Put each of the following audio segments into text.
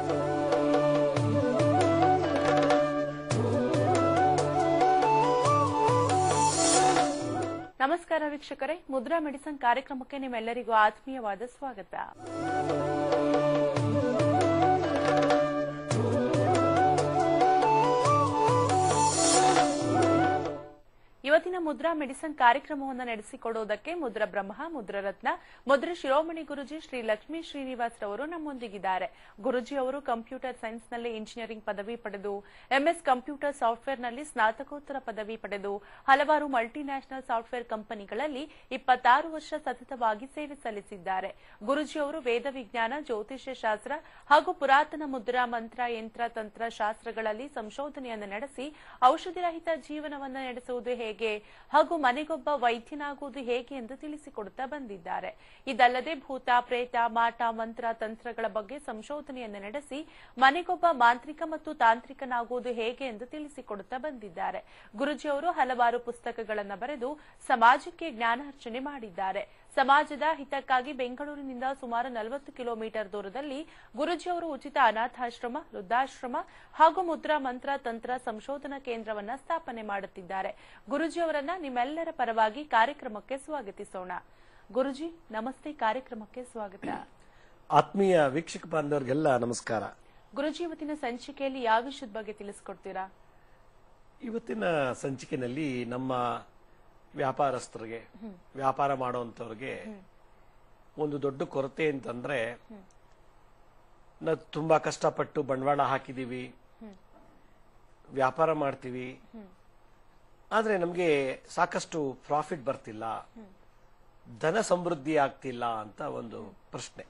ನಮಸ್ಕಾರ ವೀಕ್ಷಕರೇ ಮುದ್ರಾ ಮೆಡಿಸನ್ ಕಾರ್ಯಕ್ರಮಕ್ಕೆ ನಿಮ್ಮೆಲ್ಲರಿಗೂ ಆತ್ಮೀಯವಾದ ಸ್ವಾಗತ ಇವತ್ತಿನ ಮುದ್ರಾ ಮೆಡಿಸನ್ ಕಾರ್ಯಕ್ರಮವನ್ನು ನಡೆಸಿಕೊಡುವುದಕ್ಕೆ ಮುದ್ರ ಬ್ರಹ್ಮ ಮುದ್ರರತ್ನ ಮುದ್ರ ಶಿರೋಮಣಿ ಗುರುಜಿ ಶ್ರೀ ಲಕ್ಷ್ಮೀ ಶ್ರೀನಿವಾಸ್ ರವರು ನಮ್ಮೊಂದಿಗಿದ್ದಾರೆ ಗುರುಜಿ ಅವರು ಕಂಪ್ಯೂಟರ್ ಸೈನ್ಸ್ ನಲ್ಲಿ ಇಂಜಿನಿಯರಿಂಗ್ ಪದವಿ ಪಡೆದು ಎಂಎಸ್ ಕಂಪ್ಯೂಟರ್ ಸಾಫ್ಟ್ವೇರ್ ನಲ್ಲಿ ಸ್ನಾತಕೋತ್ತರ ಪದವಿ ಪಡೆದು ಹಲವಾರು ಮಲ್ಟಿನ್ಯಾಷನಲ್ ಸಾಫ್ಟ್ವೇರ್ ಕಂಪನಿಗಳಲ್ಲಿ ಇಪ್ಪತ್ತಾರು ವರ್ಷ ಸತತವಾಗಿ ಸೇವೆ ಸಲ್ಲಿಸಿದ್ದಾರೆ ಗುರುಜಿ ಅವರು ವೇದ ವಿಜ್ಞಾನ ಜ್ಯೋತಿಷ್ಯ ಶಾಸ್ತ್ರ ಹಾಗೂ ಪುರಾತನ ಮುದ್ರಾ ಮಂತ್ರ ಯಂತ್ರ ತಂತ್ರ ಶಾಸ್ತ್ರಗಳಲ್ಲಿ ಸಂಶೋಧನೆಯನ್ನು ನಡೆಸಿ ಔಷಧಿರಹಿತ ಜೀವನವನ್ನು ನಡೆಸುವುದು ಹೇಗೆ ಹಾಗೂ ಮನೆಗೊಬ್ಬ ವೈದ್ಯನಾಗುವುದು ಹೇಗೆ ಎಂದು ತಿಳಿಸಿಕೊಡುತ್ತಾ ಬಂದಿದ್ದಾರೆ ಇದಲ್ಲದೆ ಭೂತ ಪ್ರೇತ ಮಾಟ ಮಂತ್ರ ತಂತ್ರಗಳ ಬಗ್ಗೆ ಸಂಶೋಧನೆಯನ್ನು ನಡೆಸಿ ಮನೆಗೊಬ್ಬ ಮಾಂತ್ರಿಕ ಮತ್ತು ತಾಂತ್ರಿಕನಾಗುವುದು ಹೇಗೆ ಎಂದು ತಿಳಿಸಿಕೊಡುತ್ತಾ ಬಂದಿದ್ದಾರೆ ಗುರುಜಿ ಅವರು ಹಲವಾರು ಪುಸ್ತಕಗಳನ್ನು ಬರೆದು ಸಮಾಜಕ್ಕೆ ಜ್ಞಾನಾರ್ಜನೆ ಮಾಡಿದ್ದಾರೆ ಸಮಾಜದ ಹಿತಕ್ಕಾಗಿ ಬೆಂಗಳೂರಿನಿಂದ ಸುಮಾರು ನಲವತ್ತು ಕಿಲೋಮೀಟರ್ ದೂರದಲ್ಲಿ ಗುರುಜಿ ಅವರು ಉಚಿತ ಅನಾಥಾಶ್ರಮ ವೃದ್ಧಾಶ್ರಮ ಹಾಗೂ ಮುದ್ರಾ ಮಂತ್ರ ತಂತ್ರ ಸಂಶೋಧನಾ ಕೇಂದ್ರವನ್ನ ಸ್ಥಾಪನೆ ಮಾಡುತ್ತಿದ್ದಾರೆ ಗುರುಜಿ ಅವರನ್ನ ನಿಮ್ಮೆಲ್ಲರ ಪರವಾಗಿ ಕಾರ್ಯಕ್ರಮಕ್ಕೆ ಸ್ವಾಗತಿಸೋಣ ಗುರುಜಿ ನಮಸ್ತೆ ಕಾರ್ಯಕ್ರಮಕ್ಕೆ ಸ್ವಾಗತ ಆತ್ಮೀಯ ವೀಕ್ಷಕ ಬಾಂಧವರಿಗೆಲ್ಲ ನಮಸ್ಕಾರ ಗುರುಜಿ ಇವತ್ತಿನ ಸಂಚಿಕೆಯಲ್ಲಿ ಯಾವ ವಿಷಯದ ಬಗ್ಗೆ ತಿಳಿಸ್ಕೊಡ್ತೀರಾ ಇವತ್ತಿನ ಸಂಚಿಕೆಯಲ್ಲಿ ನಮ್ಮ ವ್ಯಾಪಾರಸ್ಥರಿಗೆ ವ್ಯಾಪಾರ ಮಾಡುವಂತವ್ರಿಗೆ ಒಂದು ದೊಡ್ಡ ಕೊರತೆ ಅಂತಂದ್ರೆ ನಾವು ತುಂಬಾ ಕಷ್ಟಪಟ್ಟು ಬಂಡವಾಳ ಹಾಕಿದೀವಿ ವ್ಯಾಪಾರ ಮಾಡ್ತೀವಿ ಆದ್ರೆ ನಮಗೆ ಸಾಕಷ್ಟು ಪ್ರಾಫಿಟ್ ಬರ್ತಿಲ್ಲ ಧನ ಸಮೃದ್ಧಿ ಆಗ್ತಿಲ್ಲ ಅಂತ ಒಂದು ಪ್ರಶ್ನೆ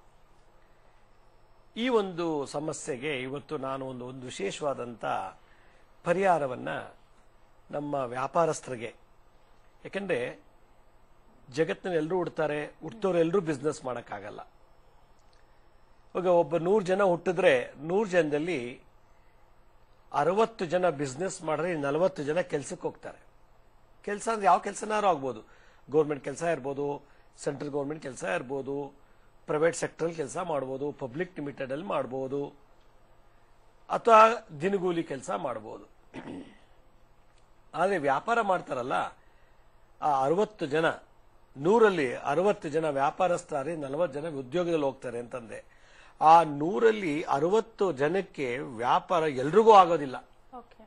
ಈ ಒಂದು ಸಮಸ್ಯೆಗೆ ಇವತ್ತು ನಾನು ಒಂದು ಒಂದು ವಿಶೇಷವಾದಂತ ಪರಿಹಾರವನ್ನ ನಮ್ಮ ವ್ಯಾಪಾರಸ್ಥರಿಗೆ ಯಾಕಂದ್ರೆ ಜಗತ್ತಿನಲ್ಲಿ ಎಲ್ಲರೂ ಹುಡ್ತಾರೆ ಹುಟ್ಟೋರು ಎಲ್ಲರೂ ಬಿಸ್ನೆಸ್ ಮಾಡೋಕ್ಕಾಗಲ್ಲ ಇವಾಗ ಒಬ್ಬ ನೂರು ಜನ ಹುಟ್ಟಿದ್ರೆ ನೂರು ಜನದಲ್ಲಿ ಅರವತ್ತು ಜನ ಬಿಸ್ನೆಸ್ ಮಾಡಿದ್ರೆ ನಲವತ್ತು ಜನ ಕೆಲ್ಸಕ್ಕೆ ಹೋಗ್ತಾರೆ ಕೆಲಸ ಅಂದ್ರೆ ಯಾವ ಕೆಲಸನಾರು ಆಗ್ಬೋದು ಗೌರ್ಮೆಂಟ್ ಕೆಲಸ ಇರ್ಬೋದು ಸೆಂಟ್ರಲ್ ಗೌರ್ಮೆಂಟ್ ಕೆಲಸ ಇರ್ಬೋದು ಪ್ರೈವೇಟ್ ಸೆಕ್ಟರ್ ಕೆಲಸ ಮಾಡ್ಬೋದು ಪಬ್ಲಿಕ್ ಲಿಮಿಟೆಡ್ ಅಲ್ಲಿ ಮಾಡ್ಬೋದು ಅಥವಾ ದಿನಗೂಲಿ ಕೆಲಸ ಮಾಡ್ಬೋದು ಆದ್ರೆ ವ್ಯಾಪಾರ ಮಾಡ್ತಾರಲ್ಲ ಆ ಅರವತ್ತು ಜನ ನೂರಲ್ಲಿ ಅರವತ್ತು ಜನ ವ್ಯಾಪಾರಸ್ಥರೇ ನಲವತ್ತು ಜನ ಉದ್ಯೋಗದಲ್ಲಿ ಹೋಗ್ತಾರೆ ಅಂತಂದೆ ಆ ನೂರಲ್ಲಿ ಅರವತ್ತು ಜನಕ್ಕೆ ವ್ಯಾಪಾರ ಎಲ್ರಿಗೂ ಆಗೋದಿಲ್ಲ ಓಕೆ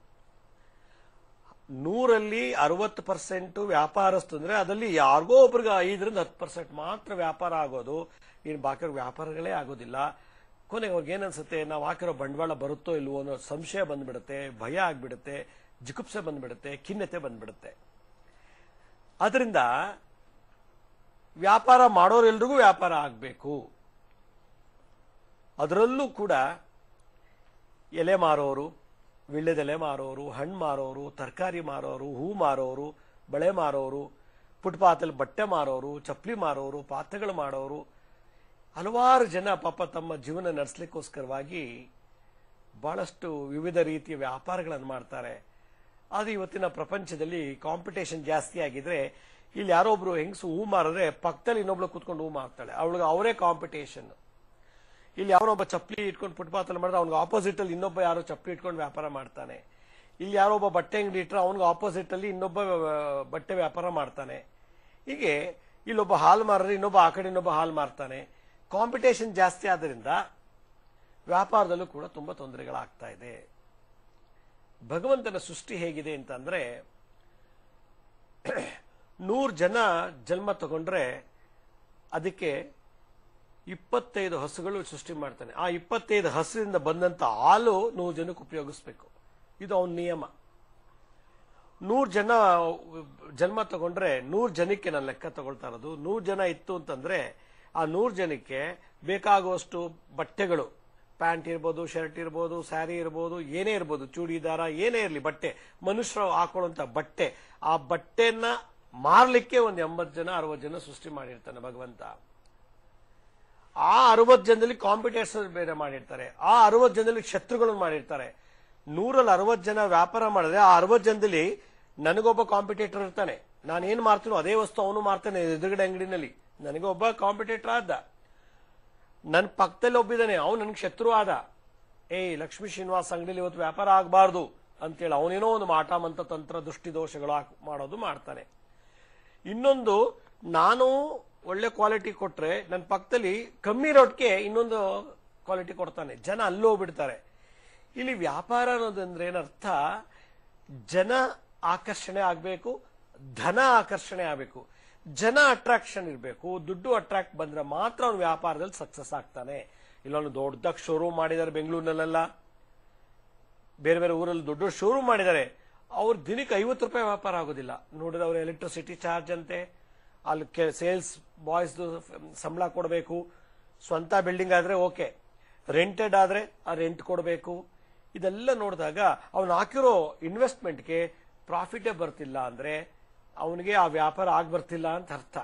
ನೂರಲ್ಲಿ ಅರವತ್ತು ಪರ್ಸೆಂಟ್ ವ್ಯಾಪಾರಸ್ತು ಅಂದ್ರೆ ಅದರಲ್ಲಿ ಯಾರಿಗೋ ಒಬ್ರಿಗೆ ಐದರಿಂದ ಹತ್ತು ಪರ್ಸೆಂಟ್ ಮಾತ್ರ ವ್ಯಾಪಾರ ಆಗೋದು ಇನ್ನು ಬಾಕಿ ವ್ಯಾಪಾರಗಳೇ ಆಗೋದಿಲ್ಲ ಕೊನೆಗೆ ಅವ್ರಿಗೆ ಏನನ್ಸುತ್ತೆ ನಾವು ಹಾಕಿರೋ ಬಂಡವಾಳ ಬರುತ್ತೋ ಇಲ್ವೋ ಅನ್ನೋ ಸಂಶಯ ಬಂದ್ಬಿಡುತ್ತೆ ಭಯ ಆಗ್ಬಿಡುತ್ತೆ ಜಿಗುಪ್ಸೆ ಬಂದ್ಬಿಡುತ್ತೆ ಖಿನ್ನತೆ ಬಂದ್ಬಿಡುತ್ತೆ ಅದರಿಂದ ವ್ಯಾಪಾರ ಮಾಡೋರೆಲ್ರಿಗೂ ವ್ಯಾಪಾರ ಆಗಬೇಕು ಅದರಲ್ಲೂ ಕೂಡ ಎಲೆ ಮಾರೋರು ವಿಳ್ಳೆದೆಲೆ ಮಾರೋರು ಹಣ್ಣು ಮಾರೋರು ತರಕಾರಿ ಮಾರೋರು ಹೂ ಮಾರೋರು ಬಳೆ ಮಾರೋರು ಫುಟ್ಪಾತಲ್ಲಿ ಬಟ್ಟೆ ಮಾರೋರು ಚಪ್ಪಲಿ ಮಾರೋರು ಪಾತ್ರೆಗಳು ಮಾಡೋರು ಹಲವಾರು ಜನ ಪಾಪ ತಮ್ಮ ಜೀವನ ನಡೆಸಲಿಕ್ಕೋಸ್ಕರವಾಗಿ ಬಹಳಷ್ಟು ವಿವಿಧ ರೀತಿಯ ವ್ಯಾಪಾರಗಳನ್ನು ಮಾಡ್ತಾರೆ ಆದರೆ ಇವತ್ತಿನ ಪ್ರಪಂಚದಲ್ಲಿ ಕಾಂಪಿಟೇಷನ್ ಜಾಸ್ತಿ ಆಗಿದ್ರೆ ಇಲ್ಲಿ ಯಾರೋ ಒಬ್ರು ಹೆಂಗಸು ಹೂ ಮಾರಿದ್ರೆ ಪಕ್ಕದಲ್ಲಿ ಇನ್ನೊಬ್ಳು ಕೂತ್ಕೊಂಡು ಹೂ ಮಾರ್ತಾಳೆ ಅವಳಿಗೆ ಅವರೇ ಕಾಂಪಿಟೇಷನ್ ಇಲ್ಲಿ ಯಾವನೊಬ್ಬ ಚಪ್ಪಲಿ ಇಟ್ಕೊಂಡು ಫುಟ್ಪಾತ್ ಅಲ್ಲಿ ಮಾಡಿದ್ರೆ ಅವ್ನಿಗೆ ಆಪೋಸಿಟ್ ಅಲ್ಲಿ ಇನ್ನೊಬ್ಬ ಯಾರೋ ಚಪ್ಪಲಿ ಇಟ್ಕೊಂಡು ವ್ಯಾಪಾರ ಮಾಡ್ತಾನೆ ಇಲ್ಲಿ ಯಾರೋ ಒಬ್ಬ ಬಟ್ಟೆ ಅಂಗಡಿ ಇಟ್ಟರೆ ಅವ್ನಿಗೆ ಆಪೋಸಿಟ್ ಅಲ್ಲಿ ಇನ್ನೊಬ್ಬ ಆ, ಬಟ್ಟೆ ವ್ಯಾಪಾರ ಮಾಡ್ತಾನೆ ಹೀಗೆ ಇಲ್ಲೊಬ್ಬ ಹಾಲು ಮಾರಿದ್ರೆ ಇನ್ನೊಬ್ಬ ಆ ಕಡೆ ಇನ್ನೊಬ್ಬ ಹಾಲು ಮಾರ್ತಾನೆ ಕಾಂಪಿಟೇಷನ್ ಜಾಸ್ತಿ ಆದ್ರಿಂದ ವ್ಯಾಪಾರದಲ್ಲೂ ಕೂಡ ತುಂಬಾ ತೊಂದರೆಗಳಾಗ್ತಾ ಇದೆ ಭಗವಂತನ ಸೃಷ್ಟಿ ಹೇಗಿದೆ ಅಂತಂದ್ರೆ ನೂರು ಜನ ಜನ್ಮ ತಗೊಂಡ್ರೆ ಅದಕ್ಕೆ ಇಪ್ಪತ್ತೈದು ಹಸುಗಳು ಸೃಷ್ಟಿ ಮಾಡ್ತಾನೆ ಆ ಇಪ್ಪತ್ತೈದು ಹಸುವಿಂದ ಬಂದಂತ ಹಾಲು ನೂರು ಜನಕ್ಕೆ ಉಪಯೋಗಿಸ್ಬೇಕು ಇದು ಅವನ ನಿಯಮ ನೂರು ಜನ ಜನ್ಮ ತಗೊಂಡ್ರೆ ನೂರು ಜನಕ್ಕೆ ನಾನು ಲೆಕ್ಕ ತಗೊಳ್ತಾ ಇರೋದು ನೂರು ಜನ ಇತ್ತು ಅಂತಂದ್ರೆ ಆ ನೂರು ಜನಕ್ಕೆ ಬೇಕಾಗುವಷ್ಟು ಬಟ್ಟೆಗಳು ಪ್ಯಾಂಟ್ ಇರ್ಬೋದು ಶರ್ಟ್ ಇರ್ಬೋದು ಸ್ಯಾರಿ ಇರ್ಬೋದು ಏನೇ ಇರ್ಬೋದು ಚೂಡಿದಾರ ಏನೇ ಇರಲಿ ಬಟ್ಟೆ ಮನುಷ್ಯರು ಹಾಕೊಳ್ಳುವಂತ ಬಟ್ಟೆ ಆ ಬಟ್ಟೆನ ಮಾರ್ಲಿಕ್ಕೆ ಒಂದು ಎಂಬತ್ತು ಜನ ಅರವತ್ತು ಜನ ಸೃಷ್ಟಿ ಮಾಡಿರ್ತಾನೆ ಭಗವಂತ ಆ ಅರವತ್ತು ಜನದಲ್ಲಿ ಕಾಂಪಿಟೇಷನ್ ಬೇರೆ ಮಾಡಿರ್ತಾರೆ ಆ ಅರವತ್ತು ಜನದಲ್ಲಿ ಶತ್ರುಗಳನ್ನು ಮಾಡಿರ್ತಾರೆ ನೂರಲ್ಲಿ ಅರವತ್ತು ಜನ ವ್ಯಾಪಾರ ಮಾಡಿದ್ರೆ ಆ ಅರವತ್ತು ಜನದಲ್ಲಿ ನನಗೊಬ್ಬ ಕಾಂಪಿಟೇಟರ್ ಇರ್ತಾನೆ ನಾನು ಏನ್ ಮಾರ್ತೀನೋ ಅದೇ ವಸ್ತು ಅವನು ಮಾರ್ತಾನೆ ಎದುರುಗಡೆ ಅಂಗಡಿನಲ್ಲಿ ನನಗೊಬ್ಬ ಕಾಂಪಿಟೇಟರ್ ಆದ ನನ್ನ ಪಕ್ಕದಲ್ಲಿ ಒಬ್ಬಿದ್ದಾನೆ ಅವನು ನನ್ಗೆ ಶತ್ರು ಆದ ಏಯ್ ಲಕ್ಷ್ಮೀ ಶ್ರೀನಿವಾಸ್ ಅಂಗಡಿಲಿ ಇವತ್ತು ವ್ಯಾಪಾರ ಆಗಬಾರ್ದು ಅಂತೇಳಿ ಅವನೇನೋ ಒಂದು ಮಾಟ ಮಂತ ತಂತ್ರ ದೃಷ್ಟಿ ದೋಷಗಳು ಹಾಕ್- ಮಾಡೋದು ಮಾಡ್ತಾನೆ ಇನ್ನೊಂದು ನಾನು ಒಳ್ಳೆ ಕ್ವಾಲಿಟಿ ಕೊಟ್ರೆ ನನ್ನ ಪಕ್ಕದಲ್ಲಿ ಕಮ್ಮಿ ರೋಟ್ಗೆ ಇನ್ನೊಂದು ಕ್ವಾಲಿಟಿ ಕೊಡ್ತಾನೆ ಜನ ಅಲ್ಲೂ ಹೋಗ್ಬಿಡ್ತಾರೆ ಇಲ್ಲಿ ವ್ಯಾಪಾರ ಅನ್ನೋದಂದ್ರೆ ಏನರ್ಥ ಜನ ಆಕರ್ಷಣೆ ಆಗಬೇಕು ಧನ ಆಕರ್ಷಣೆ ಆಗಬೇಕು ಜನ ಅಟ್ರಾಕ್ಷನ್ ಇರಬೇಕು ದುಡ್ಡು ಅಟ್ರಾಕ್ಟ್ ಬಂದ್ರೆ ಮಾತ್ರ ಅವ್ನು ವ್ಯಾಪಾರದಲ್ಲಿ ಸಕ್ಸಸ್ ಆಗ್ತಾನೆ ಇಲ್ಲೊಂದು ದೊಡ್ಡದಾಗಿ ಶೋರೂಮ್ ಮಾಡಿದ್ದಾರೆ ಬೆಂಗಳೂರಿನಲ್ಲೆಲ್ಲ ಬೇರೆ ಬೇರೆ ಊರಲ್ಲಿ ದೊಡ್ಡ ದೊಡ್ಡ ಶೋರೂಮ್ ಮಾಡಿದ್ದಾರೆ ಅವ್ರ ದಿನಕ್ಕೆ ಐವತ್ತು ರೂಪಾಯಿ ವ್ಯಾಪಾರ ಆಗೋದಿಲ್ಲ ನೋಡಿದ್ರೆ ಅವ್ರ ಎಲೆಕ್ಟ್ರಿಸಿಟಿ ಚಾರ್ಜ್ ಅಂತೆ ಅಲ್ಲಿ ಸೇಲ್ಸ್ ಬಾಯ್ಸ್ ಸಂಬಳ ಕೊಡಬೇಕು ಸ್ವಂತ ಬಿಲ್ಡಿಂಗ್ ಆದ್ರೆ ಓಕೆ ರೆಂಟೆಡ್ ಆದ್ರೆ ಆ ರೆಂಟ್ ಕೊಡಬೇಕು ಇದೆಲ್ಲ ನೋಡಿದಾಗ ಅವನು ಹಾಕಿರೋ ಇನ್ವೆಸ್ಟ್ಮೆಂಟ್ಗೆ ಪ್ರಾಫಿಟೇ ಬರ್ತಿಲ್ಲ ಅಂದ್ರೆ ಅವನಿಗೆ ಆ ವ್ಯಾಪಾರ ಆಗ್ ಬರ್ತಿಲ್ಲ ಅಂತ ಅರ್ಥ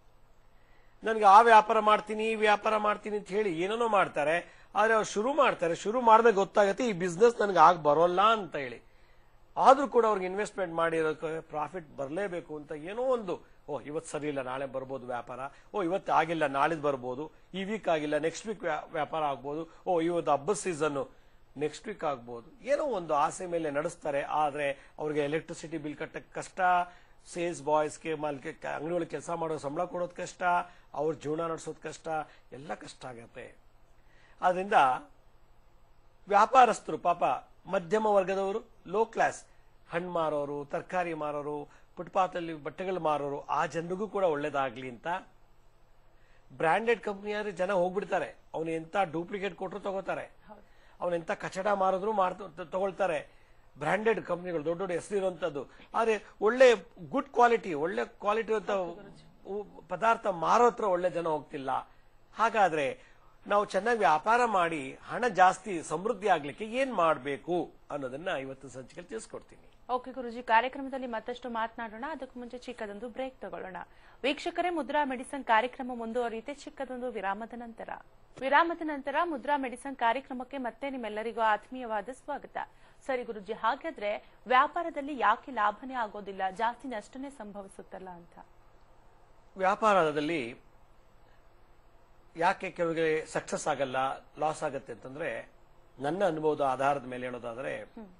ನನಗೆ ಆ ವ್ಯಾಪಾರ ಮಾಡ್ತೀನಿ ಈ ವ್ಯಾಪಾರ ಮಾಡ್ತೀನಿ ಅಂತ ಹೇಳಿ ಏನೇನೋ ಮಾಡ್ತಾರೆ ಆದ್ರೆ ಅವ್ರು ಶುರು ಮಾಡ್ತಾರೆ ಶುರು ಮಾಡಿದಾಗ ಗೊತ್ತಾಗತ್ತೆ ಈ ಬಿಸ್ನೆಸ್ ನನಗೆ ಆಗ ಬರೋಲ್ಲ ಅಂತ ಹೇಳಿ ಆದ್ರೂ ಕೂಡ ಅವ್ರಿಗೆ ಇನ್ವೆಸ್ಟ್ಮೆಂಟ್ ಮಾಡಿರೋಕೆ ಪ್ರಾಫಿಟ್ ಬರಲೇಬೇಕು ಅಂತ ಏನೋ ಒಂದು ಓ ಇವತ್ತು ಸರಿ ಇಲ್ಲ ನಾಳೆ ಬರ್ಬೋದು ವ್ಯಾಪಾರ ಓ ಇವತ್ತು ಆಗಿಲ್ಲ ನಾಳಿದ್ ಬರ್ಬೋದು ಈ ವೀಕ್ ಆಗಿಲ್ಲ ನೆಕ್ಸ್ಟ್ ವೀಕ್ ವ್ಯಾಪಾರ ಆಗ್ಬೋದು ಓ ಇವತ್ತು ಹಬ್ಬದ ಸೀಸನ್ ನೆಕ್ಸ್ಟ್ ವೀಕ್ ಆಗ್ಬೋದು ಏನೋ ಒಂದು ಆಸೆ ಮೇಲೆ ನಡೆಸ್ತಾರೆ ಆದ್ರೆ ಅವ್ರಿಗೆ ಎಲೆಕ್ಟ್ರಿಸಿಟಿ ಬಿಲ್ ಕಟ್ಟಕ್ಕೆ ಕಷ್ಟ ಸೇಲ್ಸ್ ಬಾಯ್ಸ್ಗೆ ಮಾಲ್ಕೆ ಅಂಗಡಿ ಒಳಗೆ ಕೆಲಸ ಮಾಡೋ ಸಂಬಳ ಕೊಡೋದು ಕಷ್ಟ ಅವ್ರ ಜೀವನ ನಡೆಸೋದು ಕಷ್ಟ ಎಲ್ಲ ಕಷ್ಟ ಆಗತ್ತೆ ಆದ್ರಿಂದ ವ್ಯಾಪಾರಸ್ಥರು ಪಾಪ ಮಧ್ಯಮ ವರ್ಗದವರು ಲೋ ಕ್ಲಾಸ್ ಹಣ್ಣು ಮಾರೋರು ತರಕಾರಿ ಮಾರೋರು ಫುಟ್ಪಾತಲ್ಲಿ ಬಟ್ಟೆಗಳು ಮಾರೋರು ಆ ಜನರಿಗೂ ಕೂಡ ಒಳ್ಳೇದಾಗ್ಲಿ ಅಂತ ಬ್ರಾಂಡೆಡ್ ಕಂಪ್ನಿಯಾದ್ರೆ ಜನ ಹೋಗ್ಬಿಡ್ತಾರೆ ಅವನು ಎಂತ ಡೂಪ್ಲಿಕೇಟ್ ಕೊಟ್ಟರು ತಗೋತಾರೆ ಅವನು ಎಂತ ಕಚಡ ಮಾರಿದ್ರು ಮಾರ್ ತಗೊಳ್ತಾರೆ ಬ್ರಾಂಡೆಡ್ ಕಂಪ್ನಿಗಳು ದೊಡ್ಡ ದೊಡ್ಡ ಹೆಸರಿರುವಂತದ್ದು ಆದ್ರೆ ಒಳ್ಳೆ ಗುಡ್ ಕ್ವಾಲಿಟಿ ಒಳ್ಳೆ ಕ್ವಾಲಿಟಿ ಇರುವಂತ ಉ- ಪದಾರ್ಥ ಮಾರೋ ಹತ್ರ ಒಳ್ಳೆ ಜನ ಹೋಗ್ತಿಲ್ಲ ಹಾಗಾದ್ರೆ ನಾವು ಚೆನ್ನಾಗಿ ವ್ಯಾಪಾರ ಮಾಡಿ ಹಣ ಜಾಸ್ತಿ ಸಮೃದ್ಧಿ ಆಗ್ಲಿಕ್ಕೆ ಏನ್ ಮಾಡಬೇಕು ಅನ್ನೋದನ್ನ ಇವತ್ತು ಸಂಚಿಕೆ ತಿಳಿಸ್ಕೊಡ್ತೀನಿ ಓಕೆ ಗುರುಜಿ ಕಾರ್ಯಕ್ರಮದಲ್ಲಿ ಮತ್ತಷ್ಟು ಮಾತನಾಡೋಣ ಅದಕ್ಕೂ ಮುಂಚೆ ಚಿಕ್ಕದೊಂದು ಬ್ರೇಕ್ ತಗೊಳ್ಳೋಣ ವೀಕ್ಷಕರೇ ಮುದ್ರಾ ಮೆಡಿಸನ್ ಕಾರ್ಯಕ್ರಮ ಮುಂದುವರಿಯುತ್ತೆ ಚಿಕ್ಕದೊಂದು ವಿರಾಮದ ನಂತರ ವಿರಾಮದ ನಂತರ ಮುದ್ರಾ ಮೆಡಿಸನ್ ಕಾರ್ಯಕ್ರಮಕ್ಕೆ ಮತ್ತೆ ನಿಮ್ಮೆಲ್ಲರಿಗೂ ಆತ್ಮೀಯವಾದ ಸ್ವಾಗತ ಸರಿ ಗುರುಜಿ ಹಾಗಾದ್ರೆ ವ್ಯಾಪಾರದಲ್ಲಿ ಯಾಕೆ ಲಾಭನೇ ಆಗೋದಿಲ್ಲ ಜಾಸ್ತಿ ನಷ್ಟನೇ ಸಂಭವಿಸುತ್ತಲ್ಲ ಅಂತ ವ್ಯಾಪಾರದಲ್ಲಿ ಯಾಕೆ ಕೆಲವರಿಗೆ ಸಕ್ಸಸ್ ಆಗಲ್ಲ ಲಾಸ್ ಆಗತ್ತೆ ಅಂತಂದ್ರೆ ನನ್ನ ಅನುಭವದ ಆಧಾರದ ಮೇಲೆ ಹೇಳೋದಾದ್ರೆ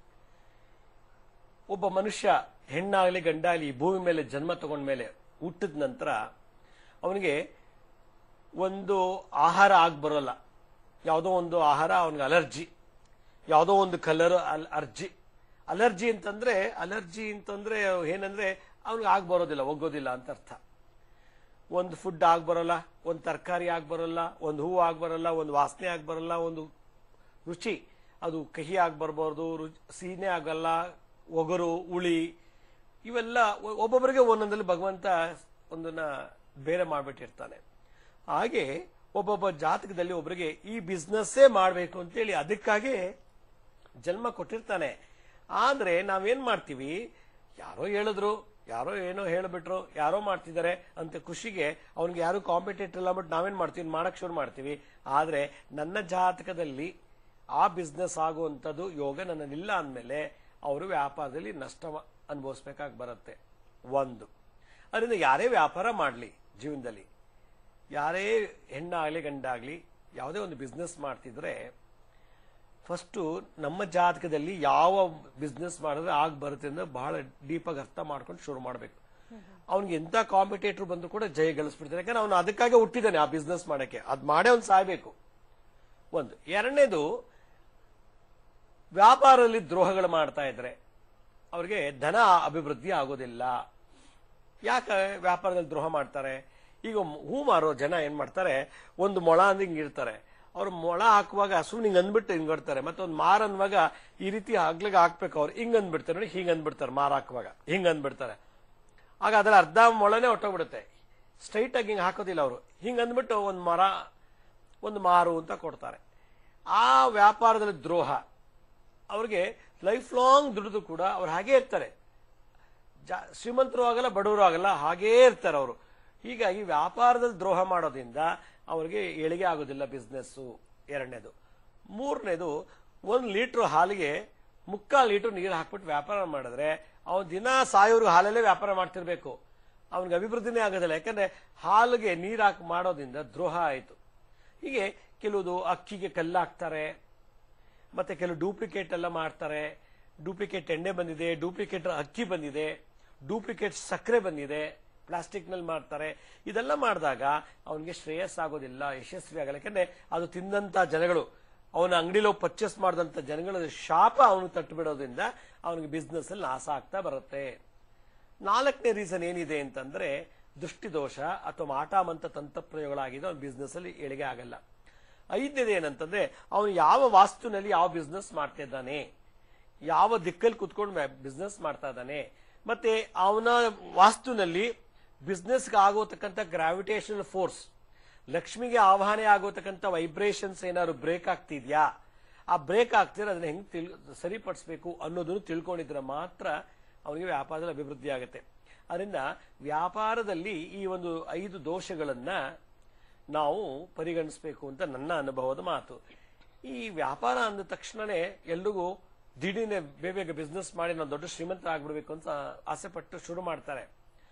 ಒಬ್ಬ ಮನುಷ್ಯ ಹೆಣ್ಣಾಗ್ಲಿ ಗಂಡಾಗ್ಲಿ ಈ ಭೂಮಿ ಮೇಲೆ ಜನ್ಮ ತಗೊಂಡ ಮೇಲೆ ಹುಟ್ಟಿದ ನಂತರ ಅವನಿಗೆ ಒಂದು ಆಹಾರ ಆಗ್ ಬರೋಲ್ಲ ಯಾವುದೋ ಒಂದು ಆಹಾರ ಅವನಿಗೆ ಅಲರ್ಜಿ ಯಾವುದೋ ಒಂದು ಕಲರ್ ಅಲ್ ಅರ್ಜಿ ಅಲರ್ಜಿ ಅಂತಂದ್ರೆ ಅಲರ್ಜಿ ಅಂತಂದ್ರೆ ಏನಂದ್ರೆ ಅವ್ನಿಗೆ ಆಗ್ ಬರೋದಿಲ್ಲ ಒಗ್ಗೋದಿಲ್ಲ ಅಂತ ಅರ್ಥ ಒಂದು ಫುಡ್ ಆಗ್ ಬರೋಲ್ಲ ಒಂದು ತರಕಾರಿ ಆಗ್ ಬರೋಲ್ಲ ಒಂದು ಹೂವು ಆಗ್ ಬರೋಲ್ಲ ಒಂದು ವಾಸನೆ ಆಗ್ ಬರೋಲ್ಲ ಒಂದು ರುಚಿ ಅದು ಕಹಿ ಆಗಿ ಬರ್ಬಾರ್ದು ರು- ಸಿಹಿನೇ ಆಗಲ್ಲ ಒಗರು ಉಳಿ ಇವೆಲ್ಲ ಒ- ಒಬ್ಬೊಬ್ಬರಿಗೆ ಒಂದೊಂದಲ್ಲಿ ಭಗವಂತ ಒಂದನ್ನ ಬೇರೆ ಮಾಡ್ಬಿಟ್ಟಿರ್ತಾನೆ ಹಾಗೆ ಒಬ್ಬೊಬ್ಬ ಜಾತಕದಲ್ಲಿ ಒಬ್ಬರಿಗೆ ಈ ಬಿಸ್ನೆಸ್ಸೇ ಮಾಡಬೇಕು ಅಂತೇಳಿ ಅದಕ್ಕಾಗಿ ಜನ್ಮ ಕೊಟ್ಟಿರ್ತಾನೆ ಆದ್ರೆ ನಾವೇನ್ ಮಾಡ್ತೀವಿ ಯಾರೋ ಹೇಳಿದ್ರು ಯಾರೋ ಏನೋ ಹೇಳ್ಬಿಟ್ರು ಯಾರೋ ಮಾಡ್ತಿದ್ದಾರೆ ಅಂತ ಖುಷಿಗೆ ಅವ್ನಿಗೆ ಯಾರು ಕಾಂಪಿಟೇಟರ್ ಇಲ್ಲ ಬಟ್ ನಾವೇನ್ ಮಾಡ್ತೀವಿ ಮಾಡಕ್ ಶುರು ಮಾಡ್ತೀವಿ ಆದ್ರೆ ನನ್ನ ಜಾತಕದಲ್ಲಿ ಆ ಬಿಸ್ನೆಸ್ ಆಗುವಂಥದ್ದು ಯೋಗ ನನ್ನಲ್ಲಿಲ್ಲ ಅಂದಮೇಲೆ ಅವರು ವ್ಯಾಪಾರದಲ್ಲಿ ನಷ್ಟ ಅನುಭವಿಸ್ಬೇಕಾಗಿ ಬರುತ್ತೆ ಒಂದು ಅದರಿಂದ ಯಾರೇ ವ್ಯಾಪಾರ ಮಾಡಲಿ ಜೀವನದಲ್ಲಿ ಯಾರೇ ಹೆಣ್ಣಾಗ್ಲಿ ಗಂಡಾಗ್ಲಿ ಯಾವುದೇ ಒಂದು ಬಿಸ್ನೆಸ್ ಮಾಡ್ತಿದ್ರೆ ಫಸ್ಟು ನಮ್ಮ ಜಾತಕದಲ್ಲಿ ಯಾವ ಬಿಸ್ನೆಸ್ ಮಾಡಿದ್ರೆ ಆಗ ಬರುತ್ತೆ ಅಂದ್ರೆ ಬಹಳ ಡೀಪಾಗಿ ಅರ್ಥ ಮಾಡ್ಕೊಂಡು ಶುರು ಮಾಡಬೇಕು ಅವ್ನಿಗೆ ಎಂತ ಕಾಂಪಿಟೇಟರ್ ಬಂದ್ರು ಕೂಡ ಜಯ ಗಳಿಸ್ಬಿಡ್ತಾನೆ ಯಾಕಂದ್ರೆ ಅವನು ಅದಕ್ಕಾಗಿ ಹುಟ್ಟಿದ್ದಾನೆ ಆ ಬಿಸ್ನೆಸ್ ಮಾಡಕ್ಕೆ ಅದ್ ಮಾಡೇ ಅವ್ನು ಸಾಯ್ಬೇಕು ಒಂದು ಎರಡನೇದು ವ್ಯಾಪಾರದಲ್ಲಿ ದ್ರೋಹಗಳು ಮಾಡ್ತಾ ಇದ್ರೆ ಅವ್ರಿಗೆ ಧನ ಅಭಿವೃದ್ಧಿ ಆಗೋದಿಲ್ಲ ಯಾಕೆ ವ್ಯಾಪಾರದಲ್ಲಿ ದ್ರೋಹ ಮಾಡ್ತಾರೆ ಈಗ ಹೂ ಮಾರೋ ಜನ ಏನ್ ಮಾಡ್ತಾರೆ ಒಂದು ಮೊಳ ಅಂದ್ರೆ ಹಿಂಗಿರ್ತಾರೆ ಅವ್ರು ಮೊಳ ಹಾಕುವಾಗ ಸುಮ್ಮನೆ ಹಿಂಗ್ ಅಂದ್ಬಿಟ್ಟು ಹಿಂಗ್ ಬರ್ತಾರೆ ಮತ್ತೆ ಒಂದು ಮಾರ್ ಅನ್ನುವಾಗ ಈ ರೀತಿ ಆಗ್ಲಿಗೆ ಹಾಕ್ಬೇಕು ಅವ್ರು ಹಿಂಗ್ ಅಂದ್ಬಿಡ್ತಾರೆ ನೋಡಿ ಹಿಂಗ್ ಅಂದ್ಬಿಡ್ತಾರೆ ಮಾರ್ ಹಾಕುವಾಗ ಹಿಂಗ್ ಅಂದ್ಬಿಡ್ತಾರೆ ಆಗ ಅದರ ಅರ್ಧ ಮೊಳನೆ ಹೊಟ್ಟೋಗ್ಬಿಡುತ್ತೆ ಸ್ಟ್ರೈಟ್ ಆಗಿ ಹಿಂಗ್ ಹಾಕೋದಿಲ್ಲ ಅವರು ಹಿಂಗ್ ಅಂದ್ಬಿಟ್ಟು ಒಂದು ಮರ ಒಂದು ಮಾರು ಅಂತ ಕೊಡ್ತಾರೆ ಆ ವ್ಯಾಪಾರದಲ್ಲಿ ದ್ರೋಹ ಅವ್ರಿಗೆ ಲೈಫ್ ಲಾಂಗ್ ದುಡಿದು ಕೂಡ ಅವ್ರು ಹಾಗೇ ಇರ್ತಾರೆ ಜಾ- ಶ್ರೀಮಂತರು ಆಗಲ್ಲ ಬಡವರು ಆಗಲ್ಲ ಹಾಗೇ ಇರ್ತಾರೆ ಅವರು ಹೀಗಾಗಿ ವ್ಯಾಪಾರದಲ್ಲಿ ದ್ರೋಹ ಮಾಡೋದ್ರಿಂದ ಅವ್ರಿಗೆ ಏಳಿಗೆ ಆಗೋದಿಲ್ಲ ಬಿಸ್ನೆಸ್ಸು ಎರಡನೇದು ಮೂರನೇದು ಒಂದು ಲೀಟ್ರ್ ಹಾಲಿಗೆ ಮುಕ್ಕಾಲು ಲೀಟರ್ ನೀರು ಹಾಕ್ಬಿಟ್ಟು ವ್ಯಾಪಾರ ಮಾಡಿದ್ರೆ ಅವನು ದಿನ ಸಾಯೋರ್ಗು ಹಾಲಲ್ಲೇ ವ್ಯಾಪಾರ ಮಾಡ್ತಿರ್ಬೇಕು ಅವನಿಗೆ ಅಭಿವೃದ್ಧಿನೇ ಆಗೋದಿಲ್ಲ ಯಾಕಂದ್ರೆ ಹಾಲಿಗೆ ನೀರು ಹಾಕಿ ಮಾಡೋದ್ರಿಂದ ದ್ರೋಹ ಆಯಿತು ಹೀಗೆ ಕೆಲವುದು ಅಕ್ಕಿಗೆ ಕಲ್ಲಾಕ್ತಾರೆ ಮತ್ತೆ ಕೆಲವು ಡೂಪ್ಲಿಕೇಟ್ ಎಲ್ಲ ಮಾಡ್ತಾರೆ ಡೂಪ್ಲಿಕೇಟ್ ಎಣ್ಣೆ ಬಂದಿದೆ ಡೂಪ್ಲಿಕೇಟ್ ಅಕ್ಕಿ ಬಂದಿದೆ ಡೂಪ್ಲಿಕೇಟ್ ಸಕ್ಕರೆ ಬಂದಿದೆ ಪ್ಲಾಸ್ಟಿಕ್ ನಲ್ಲಿ ಮಾಡ್ತಾರೆ ಇದೆಲ್ಲ ಮಾಡಿದಾಗ ಅವನಿಗೆ ಶ್ರೇಯಸ್ ಆಗೋದಿಲ್ಲ ಯಶಸ್ವಿ ಆಗಲ್ಲ ಯಾಕಂದ್ರೆ ಅದು ತಿಂದಂತ ಜನಗಳು ಅವನ ಅಂಗಡಿలో ಪರ್ಚೇಸ್ ಮಾಡಿದಂತ ಜನಗಳ ಶಾಪ ಅವನು ತಟ್ಟು ಬಿಡೋದ್ರಿಂದ ಅವನಿಗೆ ಬಿಸ್ನೆಸ್ ಅಲ್ಲಿ ನಾಶ ಆಗ್ತಾ ಬರುತ್ತೆ ನಾಲ್ಕನೇ ರೀಸನ್ ಏನಿದೆ ಅಂತಂದ್ರೆ ದೃಷ್ಟಿದೋಷ ಅಥವಾ ಮಾಟಾಮಂತ ತಂತ್ರಪ್ರಯೋಗಗಳಾಗಿದೆ ಅವನ ಬಿಸ್ನೆಸ್ ಅಲ್ಲಿ ಏಳಿಗೆ ಆಗಲ್ಲ ಐದನೇದು ಏನಂತಂದ್ರೆ ಅವನು ಯಾವ ವಾಸ್ತುನಲ್ಲಿ ಯಾವ ಬಿಸ್ನೆಸ್ ಮಾಡ್ತಾ ಇದ್ದಾನೆ ಯಾವ ದಿಕ್ಕಲ್ಲಿ ಕುತ್ಕೊಂಡು ಬಿಸ್ನೆಸ್ ಮಾಡ್ತಾ ಇದ್ದಾನೆ ಮತ್ತೆ ಅವನ ವಾಸ್ತುನಲ್ಲಿ ಬಿಸ್ನೆಸ್ಗೆ ಆಗೋತಕ್ಕಂಥ ಗ್ರಾವಿಟೇಷನಲ್ ಫೋರ್ಸ್ ಲಕ್ಷ್ಮಿಗೆ ಆವಾಹನೆ ಆಗೋತಕ್ಕಂಥ ವೈಬ್ರೇಷನ್ಸ್ ಏನಾದ್ರು ಬ್ರೇಕ್ ಆಗ್ತಿದ್ಯಾ ಆ ಬ್ರೇಕ್ ಆಗ್ತಿದ್ರೆ ಅದನ್ನ ಹೆಂಗ್ ತಿಳ್ ಸರಿಪಡಿಸ್ಬೇಕು ಅನ್ನೋದನ್ನು ತಿಳ್ಕೊಂಡಿದ್ರೆ ಮಾತ್ರ ಅವನಿಗೆ ವ್ಯಾಪಾರದಲ್ಲಿ ಅಭಿವೃದ್ಧಿ ಆಗುತ್ತೆ ಅದರಿಂದ ವ್ಯಾಪಾರದಲ್ಲಿ ಈ ಒಂದು ಐದು ದೋಷಗಳನ್ನ ನಾವು ಪರಿಗಣಿಸಬೇಕು ಅಂತ ನನ್ನ ಅನುಭವದ ಮಾತು ಈ ವ್ಯಾಪಾರ ಅಂದ ತಕ್ಷಣನೇ ಎಲ್ರಿಗೂ ದಿಢೀರ್ನೆ ಬೇಗ ಬೇಗ ಬಿಸ್ನೆಸ್ ಮಾಡಿ ನಾವು ದೊಡ್ಡ ಶ್ರೀಮಂತ ಆಗ್ಬಿಡ್ಬೇಕು ಅಂತ ಆಸೆ ಪಟ್ಟು ಶುರು ಮಾಡ್ತಾರೆ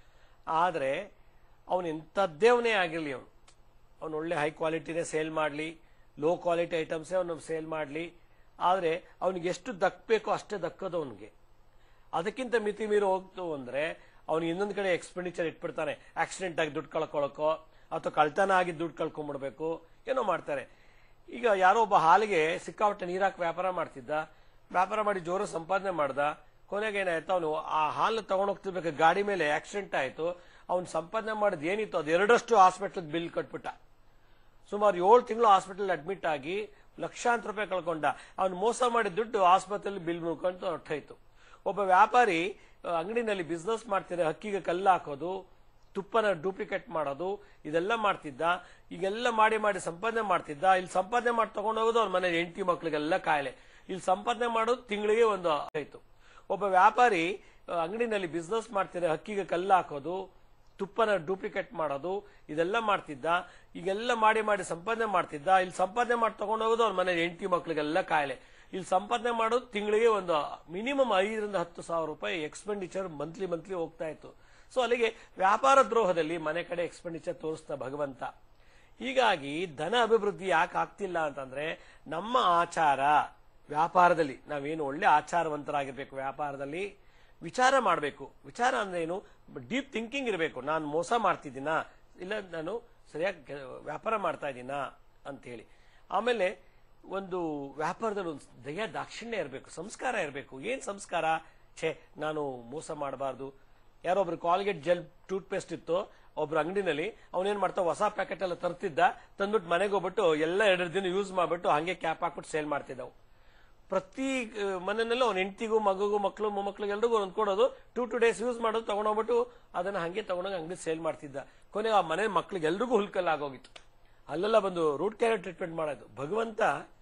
ಆದ್ರೆ ಅವನು ಎಂಥದ್ದೇವನೇ ಆಗಿರಲಿ ಅವನು ಅವನು ಒಳ್ಳೆ ಹೈ ಕ್ವಾಲಿಟಿನೇ ಸೇಲ್ ಮಾಡಲಿ ಲೋ ಕ್ವಾಲಿಟಿ ಐಟಮ್ಸೇ ಅವನು ಸೇಲ್ ಮಾಡಲಿ ಆದರೆ ಅವನಿಗೆ ಎಷ್ಟು ದಕ್ಕಬೇಕೋ ಅಷ್ಟೇ ದಕ್ಕೋದು ಅವನಿಗೆ ಅದಕ್ಕಿಂತ ಮಿತಿ ಮೀರಿ ಹೋಗ್ತು ಅಂದ್ರೆ ಅವನು ಇನ್ನೊಂದ್ ಕಡೆ ಎಕ್ಸ್ಪೆಂಡಿಚರ್ ಇಟ್ಬಿಡ್ತಾನೆ ಆಕ್ಸಿಡೆಂಟ್ ಆಗಿ ದುಡ್ಡು ಕಳ್ಕೊಳಕೋ ಅಥವಾ ಕಳ್ತನ ಆಗಿ ದುಡ್ಡು ಕಳ್ಕೊಂಡ್ಬಿಡ್ಬೇಕು ಏನೋ ಮಾಡ್ತಾರೆ ಈಗ ಯಾರೋ ಒಬ್ಬ ಹಾಲಿಗೆ ಸಿಕ್ಕಾಪಟ್ಟೆ ನೀರಾಕ್ ವ್ಯಾಪಾರ ಮಾಡ್ತಿದ್ದ ವ್ಯಾಪಾರ ಮಾಡಿ ಜೋರು ಸಂಪಾದನೆ ಮಾಡ್ದ ಕೊನೆಗೆ ಏನಾಯ್ತು ಅವನು ಆ ಹಾಲು ತಗೊಂಡೋಗ್ತಿರ್ಬೇಕು ಗಾಡಿ ಮೇಲೆ ಆಕ್ಸಿಡೆಂಟ್ ಆಯ್ತು ಅವ್ನು ಸಂಪಾದನೆ ಮಾಡಿದ್ ಏನಿತ್ತು ಅದು ಎರಡಷ್ಟು ಹಾಸ್ಪಿಟಲ್ ಬಿಲ್ ಕಟ್ಬಿಟ್ಟ ಸುಮಾರು ಏಳು ತಿಂಗಳು ಹಾಸ್ಪಿಟಲ್ ಅಡ್ಮಿಟ್ ಆಗಿ ಲಕ್ಷಾಂತರ ರೂಪಾಯಿ ಕಳ್ಕೊಂಡ ಅವನು ಮೋಸ ಮಾಡಿದ ದುಡ್ಡು ಆಸ್ಪತ್ರೆಯಲ್ಲಿ ಬಿಲ್ ಮುಳ್ಕೊಂಡು ಹೊಟ್ಟೋಯ್ತು ಒಬ್ಬ ವ್ಯಾಪಾರಿ ಆ, ಅಂಗಡಿನಲ್ಲಿ ಬಿಸ್ನೆಸ್ ಮಾಡ್ತಿದ್ರೆ ಹಕ್ಕಿಗೆ ಕಲ್ಲು ಹಾಕೋದು ತುಪ್ಪನ ಡೂಪ್ಲಿಕೇಟ್ ಮಾಡೋದು ಇದೆಲ್ಲ ಮಾಡ್ತಿದ್ದ ಈಗೆಲ್ಲ ಮಾಡಿ ಮಾಡಿ ಸಂಪಾದನೆ ಮಾಡ್ತಿದ್ದ ಇಲ್ಲಿ ಸಂಪಾದನೆ ಮಾಡಿ ತಗೊಂಡೋಗೋದು ಅವ್ರ ಮನೆ ಹೆಂಡತಿ ಮಕ್ಳಿಗೆಲ್ಲ ಕಾಯಿಲೆ ಇಲ್ಲಿ ಸಂಪಾದನೆ ಮಾಡೋದು ತಿಂಗಳಿಗೆ ಒಂದು ಆಯ್ತು ಒಬ್ಬ ವ್ಯಾಪಾರಿ ಆ, ಅಂಗಡಿನಲ್ಲಿ ಬಿಸ್ನೆಸ್ ಮಾಡ್ತಿದ್ರೆ ಹಕ್ಕಿಗೆ ಕಲ್ಲು ಹಾಕೋದು ತುಪ್ಪನ ಡೂಪ್ಲಿಕೇಟ್ ಮಾಡೋದು ಇದೆಲ್ಲ ಮಾಡ್ತಿದ್ದ ಈಗೆಲ್ಲ ಮಾಡಿ ಮಾಡಿ ಸಂಪಾದನೆ ಮಾಡ್ತಿದ್ದ ಇಲ್ಲಿ ಸಂಪಾದನೆ ಮಾಡಿ ತಗೊಂಡೋಗೋದು ಅವ್ರ ಮನೆ ಹೆಂಡತಿ ಮಕ್ಳಿಗೆಲ್ಲ ಕಾಯಿಲೆ ಇಲ್ಲಿ ಸಂಪಾದನೆ ಮಾಡೋದು ತಿಂಗಳಿಗೆ ಒಂದು ಮಿನಿಮಮ್ ಐದರಿಂದ ಹತ್ತು ಸಾವಿರ ರೂಪಾಯಿ ಎಕ್ಸ್ಪೆಂಡಿಚರ್ ಮಂತ್ಲಿ ಮಂತ್ಲಿ ಹೋಗ್ತಾ ಇತ್ತು ಸೊ ಅಲ್ಲಿಗೆ ವ್ಯಾಪಾರ ದ್ರೋಹದಲ್ಲಿ ಮನೆ ಕಡೆ ಎಕ್ಸ್ಪೆಂಡಿಚರ್ ತೋರಿಸ್ತಾ ಭಗವಂತ ಹೀಗಾಗಿ ಧನ ಅಭಿವೃದ್ಧಿ ಯಾಕೆ ಆಗ್ತಿಲ್ಲ ಅಂತಂದ್ರೆ ನಮ್ಮ ಆಚಾರ ವ್ಯಾಪಾರದಲ್ಲಿ ನಾವೇನು ಒಳ್ಳೆ ಆಚಾರವಂತರಾಗಿರ್ಬೇಕು ವ್ಯಾಪಾರದಲ್ಲಿ ವಿಚಾರ ಮಾಡಬೇಕು ವಿಚಾರ ಅಂದ್ರೆ ಏನು ಡೀಪ್ ಥಿಂಕಿಂಗ್ ಇರಬೇಕು ನಾನು ಮೋಸ ಮಾಡ್ತಿದ್ದೀನಾ ಇಲ್ಲ ನಾನು ಸರಿಯಾಗಿ ಕೆ- ವ್ಯಾಪಾರ ಮಾಡ್ತಾ ಇದ್ದೀನಾ ಅಂತ ಹೇಳಿ ಆಮೇಲೆ ಒಂದು ವ್ಯಾಪಾರದಲ್ಲಿ ಒಂದು ದಯ ದಾಕ್ಷಿಣ್ಯ ಇರಬೇಕು ಸಂಸ್ಕಾರ ಇರಬೇಕು ಏನ್ ಸಂಸ್ಕಾರ ಛೇ ನಾನು ಮೋಸ ಮಾಡಬಾರ್ದು ಯಾರೊಬ್ರು ಕಾಲ್ಗೇಟ್ ಜೆಲ್ ಟೂತ್ ಪೇಸ್ಟ್ ಇತ್ತು ಒಬ್ರು ಅಂಗಡಿನಲ್ಲಿ ಅವನೇನ್ ಮಾಡ್ತಾ ಹೊಸ ಪ್ಯಾಕೆಟ್ ಎಲ್ಲ ತರ್ತಿದ್ದ ತಂದ್ಬಿಟ್ಟು ಮನೆಗೆ ಹೋಗ್ಬಿಟ್ಟು ಎಲ್ಲ ಎರಡು ದಿನ ಯೂಸ್ ಮಾಡ್ಬಿಟ್ಟು ಹಂಗೆ ಕ್ಯಾಪ್ ಹಾಕ್ಬಿಟ್ಟು ಸೇಲ್ ಮಾಡ್ತಿದ್ದವು ಪ್ರತಿ ಆ, ಮನೆಯಲ್ಲೂ ಅವ್ನ ಹೆಂಡತಿಗೂ ಮಗುಗೂ ಮಕ್ಕಳು ಮೊಮ್ಮಕ್ಳಿಗೆ ಎಲ್ರಿಗೂ ಒಂದು ಕೊಡೋದು ಟೂ ಟು ಡೇಸ್ ಯೂಸ್ ಮಾಡೋದು ತಗೊಂಡೋಗ್ಬಿಟ್ಟು ಅದನ್ನ ಹಂಗೆ ತಗೊಂಡೋಗಿ ಅಂಗಡಿ ಸೇಲ್ ಮಾಡ್ತಿದ್ದ ಕೊನೆಗೆ ಆ ಮನೆ ಮಕ್ಳಿಗೆ ಎಲ್ರಿಗೂ ಹುಲ್ಕಲ್ ಆಗೋಗಿತ್ತು ಅಲ್ಲೆಲ್ಲ ಬಂದು ರೂಟ್ ಕ್ಯಾರೆಟ್ ಟ್ರೀಟ್ಮೆಂಟ್ ಮಾಡೋದು ಭಗವಂತ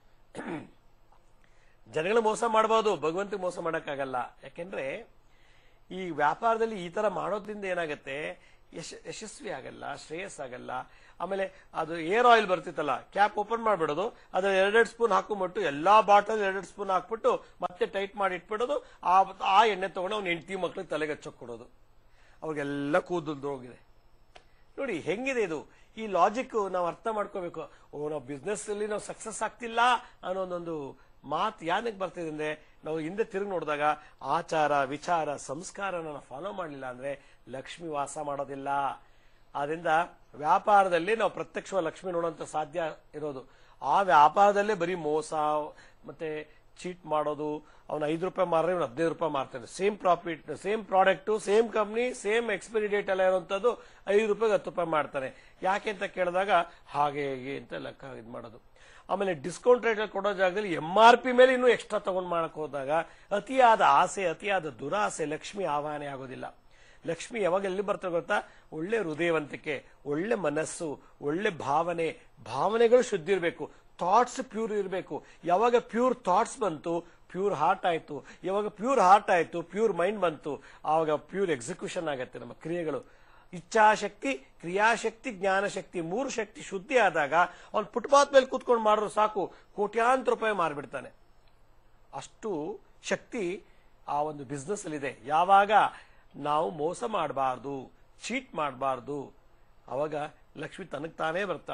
ಜನಗಳ ಮೋಸ ಮಾಡಬಹುದು ಭಗವಂತ ಮೋಸ ಮಾಡಕ್ಕಾಗಲ್ಲ ಯಾಕೆಂದ್ರೆ ಈ ವ್ಯಾಪಾರದಲ್ಲಿ ಈ ತರ ಮಾಡೋದ್ರಿಂದ ಏನಾಗುತ್ತೆ ಯಶ ಯಶಸ್ವಿ ಆಗಲ್ಲ ಶ್ರೇಯಸ್ ಆಗಲ್ಲ ಆಮೇಲೆ ಅದು ಏರ್ ಆಯಿಲ್ ಬರ್ತಿತ್ತಲ್ಲ ಕ್ಯಾಪ್ ಓಪನ್ ಮಾಡ್ಬಿಡೋದು ಅದ್ರ ಎರಡೆರಡು ಸ್ಪೂನ್ ಹಾಕೊಂಡ್ಬಿಟ್ಟು ಎಲ್ಲಾ ಬಾಟಲ್ ಎರಡೆರಡು ಸ್ಪೂನ್ ಹಾಕ್ಬಿಟ್ಟು ಮತ್ತೆ ಟೈಟ್ ಮಾಡಿ ಇಟ್ಬಿಡೋದು ಆ ಆ ಎಣ್ಣೆ ತಗೊಂಡು ಅವ್ನ ಹೆಂಡತಿ ಮಕ್ಳಿಗೆ ತಲೆಗೆ ಹಚ್ಚಕ್ ಕೊಡೋದು ಅವ್ರಿಗೆಲ್ಲ ಕೂದಲು ಹೋಗಿದೆ ನೋಡಿ ಹೆಂಗಿದೆ ಇದು ಈ ಲಾಜಿಕ್ ನಾವು ಅರ್ಥ ಮಾಡ್ಕೋಬೇಕು ಓ ನಾವು ಬಿಸ್ನೆಸ್ ಅಲ್ಲಿ ನಾವು ಸಕ್ಸಸ್ ಆಗ್ತಿಲ್ಲ ಅನ್ನೋದೊಂದು ಮಾತು ಯಾನಕ್ಕೆ ಬರ್ತಿದೆ ಅಂದ್ರೆ ನಾವು ಹಿಂದೆ ತಿರುಗಿ ನೋಡಿದಾಗ ಆಚಾರ ವಿಚಾರ ಸಂಸ್ಕಾರನ ನಾವು ಫಾಲೋ ಮಾಡಲಿಲ್ಲ ಅಂದ್ರೆ ಲಕ್ಷ್ಮಿ ವಾಸ ಮಾಡೋದಿಲ್ಲ ಆದ್ರಿಂದ ವ್ಯಾಪಾರದಲ್ಲಿ ನಾವು ಪ್ರತ್ಯಕ್ಷವಾಗಿ ಲಕ್ಷ್ಮಿ ನೋಡುವಂತ ಸಾಧ್ಯ ಇರೋದು ಆ ವ್ಯಾಪಾರದಲ್ಲೇ ಬರೀ ಮೋಸ ಮತ್ತೆ ಚೀಟ್ ಮಾಡೋದು ಅವ್ನು ಐದು ರೂಪಾಯಿ ಮಾರ್ರೆ ಇವ್ನು ಹದಿನೈದು ರೂಪಾಯಿ ಮಾರ್ತಾನೆ same profit same product same company same expiry date ಎಲ್ಲ ಇರುವಂತದ್ದು ಐದು ರೂಪಾಯಿಗೆ ಹತ್ತು ರೂಪಾಯಿ ಮಾಡ್ತಾನೆ ಯಾಕೆ ಅಂತ ಕೇಳಿದಾಗ ಹಾಗೆ ಹೀಗೆ ಅಂತ ಲೆಕ್ಕ ಇದು ಮಾಡೋದು ಆಮೇಲೆ ಡಿಸ್ಕೌಂಟ್ ರೇಟ್ ಕೊಡೋ ಜಾಗದಲ್ಲಿ ಎಂ ಆರ್ ಪಿ ಮೇಲೆ ಇನ್ನೂ ಎಕ್ಸ್ಟ್ರಾ ತಗೊಂಡ್ ಮಾಡಕ್ ಹೋದಾಗ ಅತಿಯಾದ ಆಸೆ ಅತಿಯಾದ ದುರಾಸೆ ಲಕ್ಷ್ಮಿ ಆವಾಹನೆ ಆಗೋದಿಲ್ಲ ಲಕ್ಷ್ಮಿ ಯಾವಾಗ ಎಲ್ಲಿ ಬರ್ತಾರೆ ಗೊತ್ತಾ ಒಳ್ಳೆ ಹೃದಯವಂತಿಕೆ ಒಳ್ಳೆ ಮನಸ್ಸು ಒಳ್ಳೆ ಭಾವನೆ ಭಾವನೆಗಳು ಶುದ್ಧ ಇರಬೇಕು ಥಾಟ್ಸ್ ಪ್ಯೂರ್ ಇರಬೇಕು ಯಾವಾಗ ಪ್ಯೂರ್ ಥಾಟ್ಸ್ ಬಂತು ಪ್ಯೂರ್ ಹಾರ್ಟ್ ಆಯ್ತು ಯಾವಾಗ ಪ್ಯೂರ್ ಹಾರ್ಟ್ ಆಯ್ತು ಪ್ಯೂರ್ ಮೈಂಡ್ ಬಂತು ಆವಾಗ ಪ್ಯೂರ್ ಎಕ್ಸಿಕ್ಯೂಷನ್ ಆಗತ್ತೆ ನಮ್ಮ ಕ್ರಿಯೆಗಳು ಇಚ್ಛಾಶಕ್ತಿ ಕ್ರಿಯಾಶಕ್ತಿ ಜ್ಞಾನಶಕ್ತಿ ಮೂರು ಶಕ್ತಿ ಶುದ್ಧಿ ಆದಾಗ ಅವ್ನು ಫುಟ್ಪಾತ್ ಮೇಲೆ ಕೂತ್ಕೊಂಡು ಮಾಡಿದ್ರು ಸಾಕು ಕೋಟ್ಯಾಂತರ ರೂಪಾಯಿ ಮಾರ್ಬಿಡ್ತಾನೆ ಅಷ್ಟು ಶಕ್ತಿ ಆ ಒಂದು ಬಿಸ್ನೆಸ್ ಅಲ್ಲಿ ಇದೆ ಯಾವಾಗ ನಾವು ಮೋಸ ಮಾಡಬಾರ್ದು ಚೀಟ್ ಮಾಡಬಾರ್ದು ಅವಾಗ ಲಕ್ಷ್ಮಿ ತನಗ್ ತಾನೇ ಬರ್ತಾಳೆ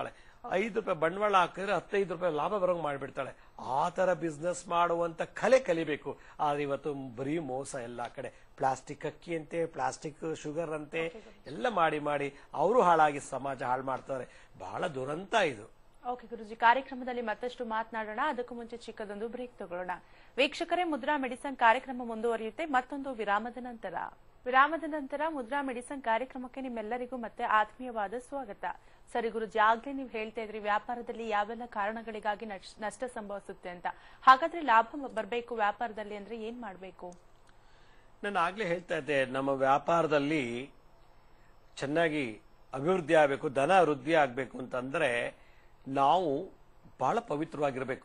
ಐದು ರೂಪಾಯಿ ಬಂಡವಾಳ ಹಾಕಿದ್ರೆ ಹತ್ತೈದು ರೂಪಾಯಿ ಲಾಭ ಬರೋಂಗ್ ಮಾಡ್ಬಿಡ್ತಾಳೆ ಆ ತರ ಬಿಸ್ನೆಸ್ ಮಾಡುವಂತ ಕಲೆ ಕಲಿಬೇಕು ಆದ್ರೆ ಇವತ್ತು ಬರೀ ಮೋಸ ಎಲ್ಲಾ ಕಡೆ ಪ್ಲಾಸ್ಟಿಕ್ ಅಕ್ಕಿ ಅಂತೆ ಪ್ಲಾಸ್ಟಿಕ್ ಶುಗರ್ ಅಂತೆ ಎಲ್ಲ ಮಾಡಿ ಮಾಡಿ ಅವರು ಹಾಳಾಗಿ ಸಮಾಜ ಹಾಳು ಮಾಡ್ತಾರೆ ಬಹಳ ದುರಂತ ಇದು ಓಕೆ ಗುರುಜಿ ಕಾರ್ಯಕ್ರಮದಲ್ಲಿ ಮತ್ತಷ್ಟು ಮಾತನಾಡೋಣ ಅದಕ್ಕೂ ಮುಂಚೆ ಚಿಕ್ಕದೊಂದು ಬ್ರೇಕ್ ತಗೊಳ್ಳೋಣ ವೀಕ್ಷಕರೇ ಮುದ್ರಾ ಮೆಡಿಸನ್ ಕಾರ್ಯಕ್ರಮ ಮುಂದುವರಿಯುತ್ತೆ ಮತ್ತೊಂದು ವಿರಾಮದ ನಂತರ ವಿರಾಮದ ನಂತರ ಮುದ್ರಾ ಮೆಡಿಸನ್ ಕಾರ್ಯಕ್ರಮಕ್ಕೆ ನಿಮ್ಮೆಲ್ಲರಿಗೂ ಮತ್ತೆ ಆತ್ಮೀಯವಾದ ಸ್ವಾಗತ ಸರಿ ಗುರುಜಿ ಆಗ್ಲೇ ನೀವು ಹೇಳ್ತಾ ಇದ್ರಿ ವ್ಯಾಪಾರದಲ್ಲಿ ಯಾವೆಲ್ಲ ಕಾರಣಗಳಿಗಾಗಿ ನಷ್ಟ- ನಷ್ಟ ಸಂಭವಿಸುತ್ತೆ ಅಂತ ಹಾಗಾದ್ರೆ ಲಾಭ ಬರಬೇಕು ವ್ಯಾಪಾರದಲ್ಲಿ ಅಂದ್ರೆ ಏನ್ ಮಾಡ್ಬೇಕು ನಾನು ಆಗ್ಲೇ ಹೇಳ್ತಾ ಇದ್ದೆ ನಮ್ಮ ವ್ಯಾಪಾರದಲ್ಲಿ ಚೆನ್ನಾಗಿ ಅಭಿವೃದ್ಧಿ ಆಗಬೇಕು ಧನ ವೃದ್ಧಿ ಆಗಬೇಕು ಅಂತಂದ್ರೆ ನಾವು ಬಹಳ ಪವಿತ್ರವಾಗಿರ್ಬೇಕು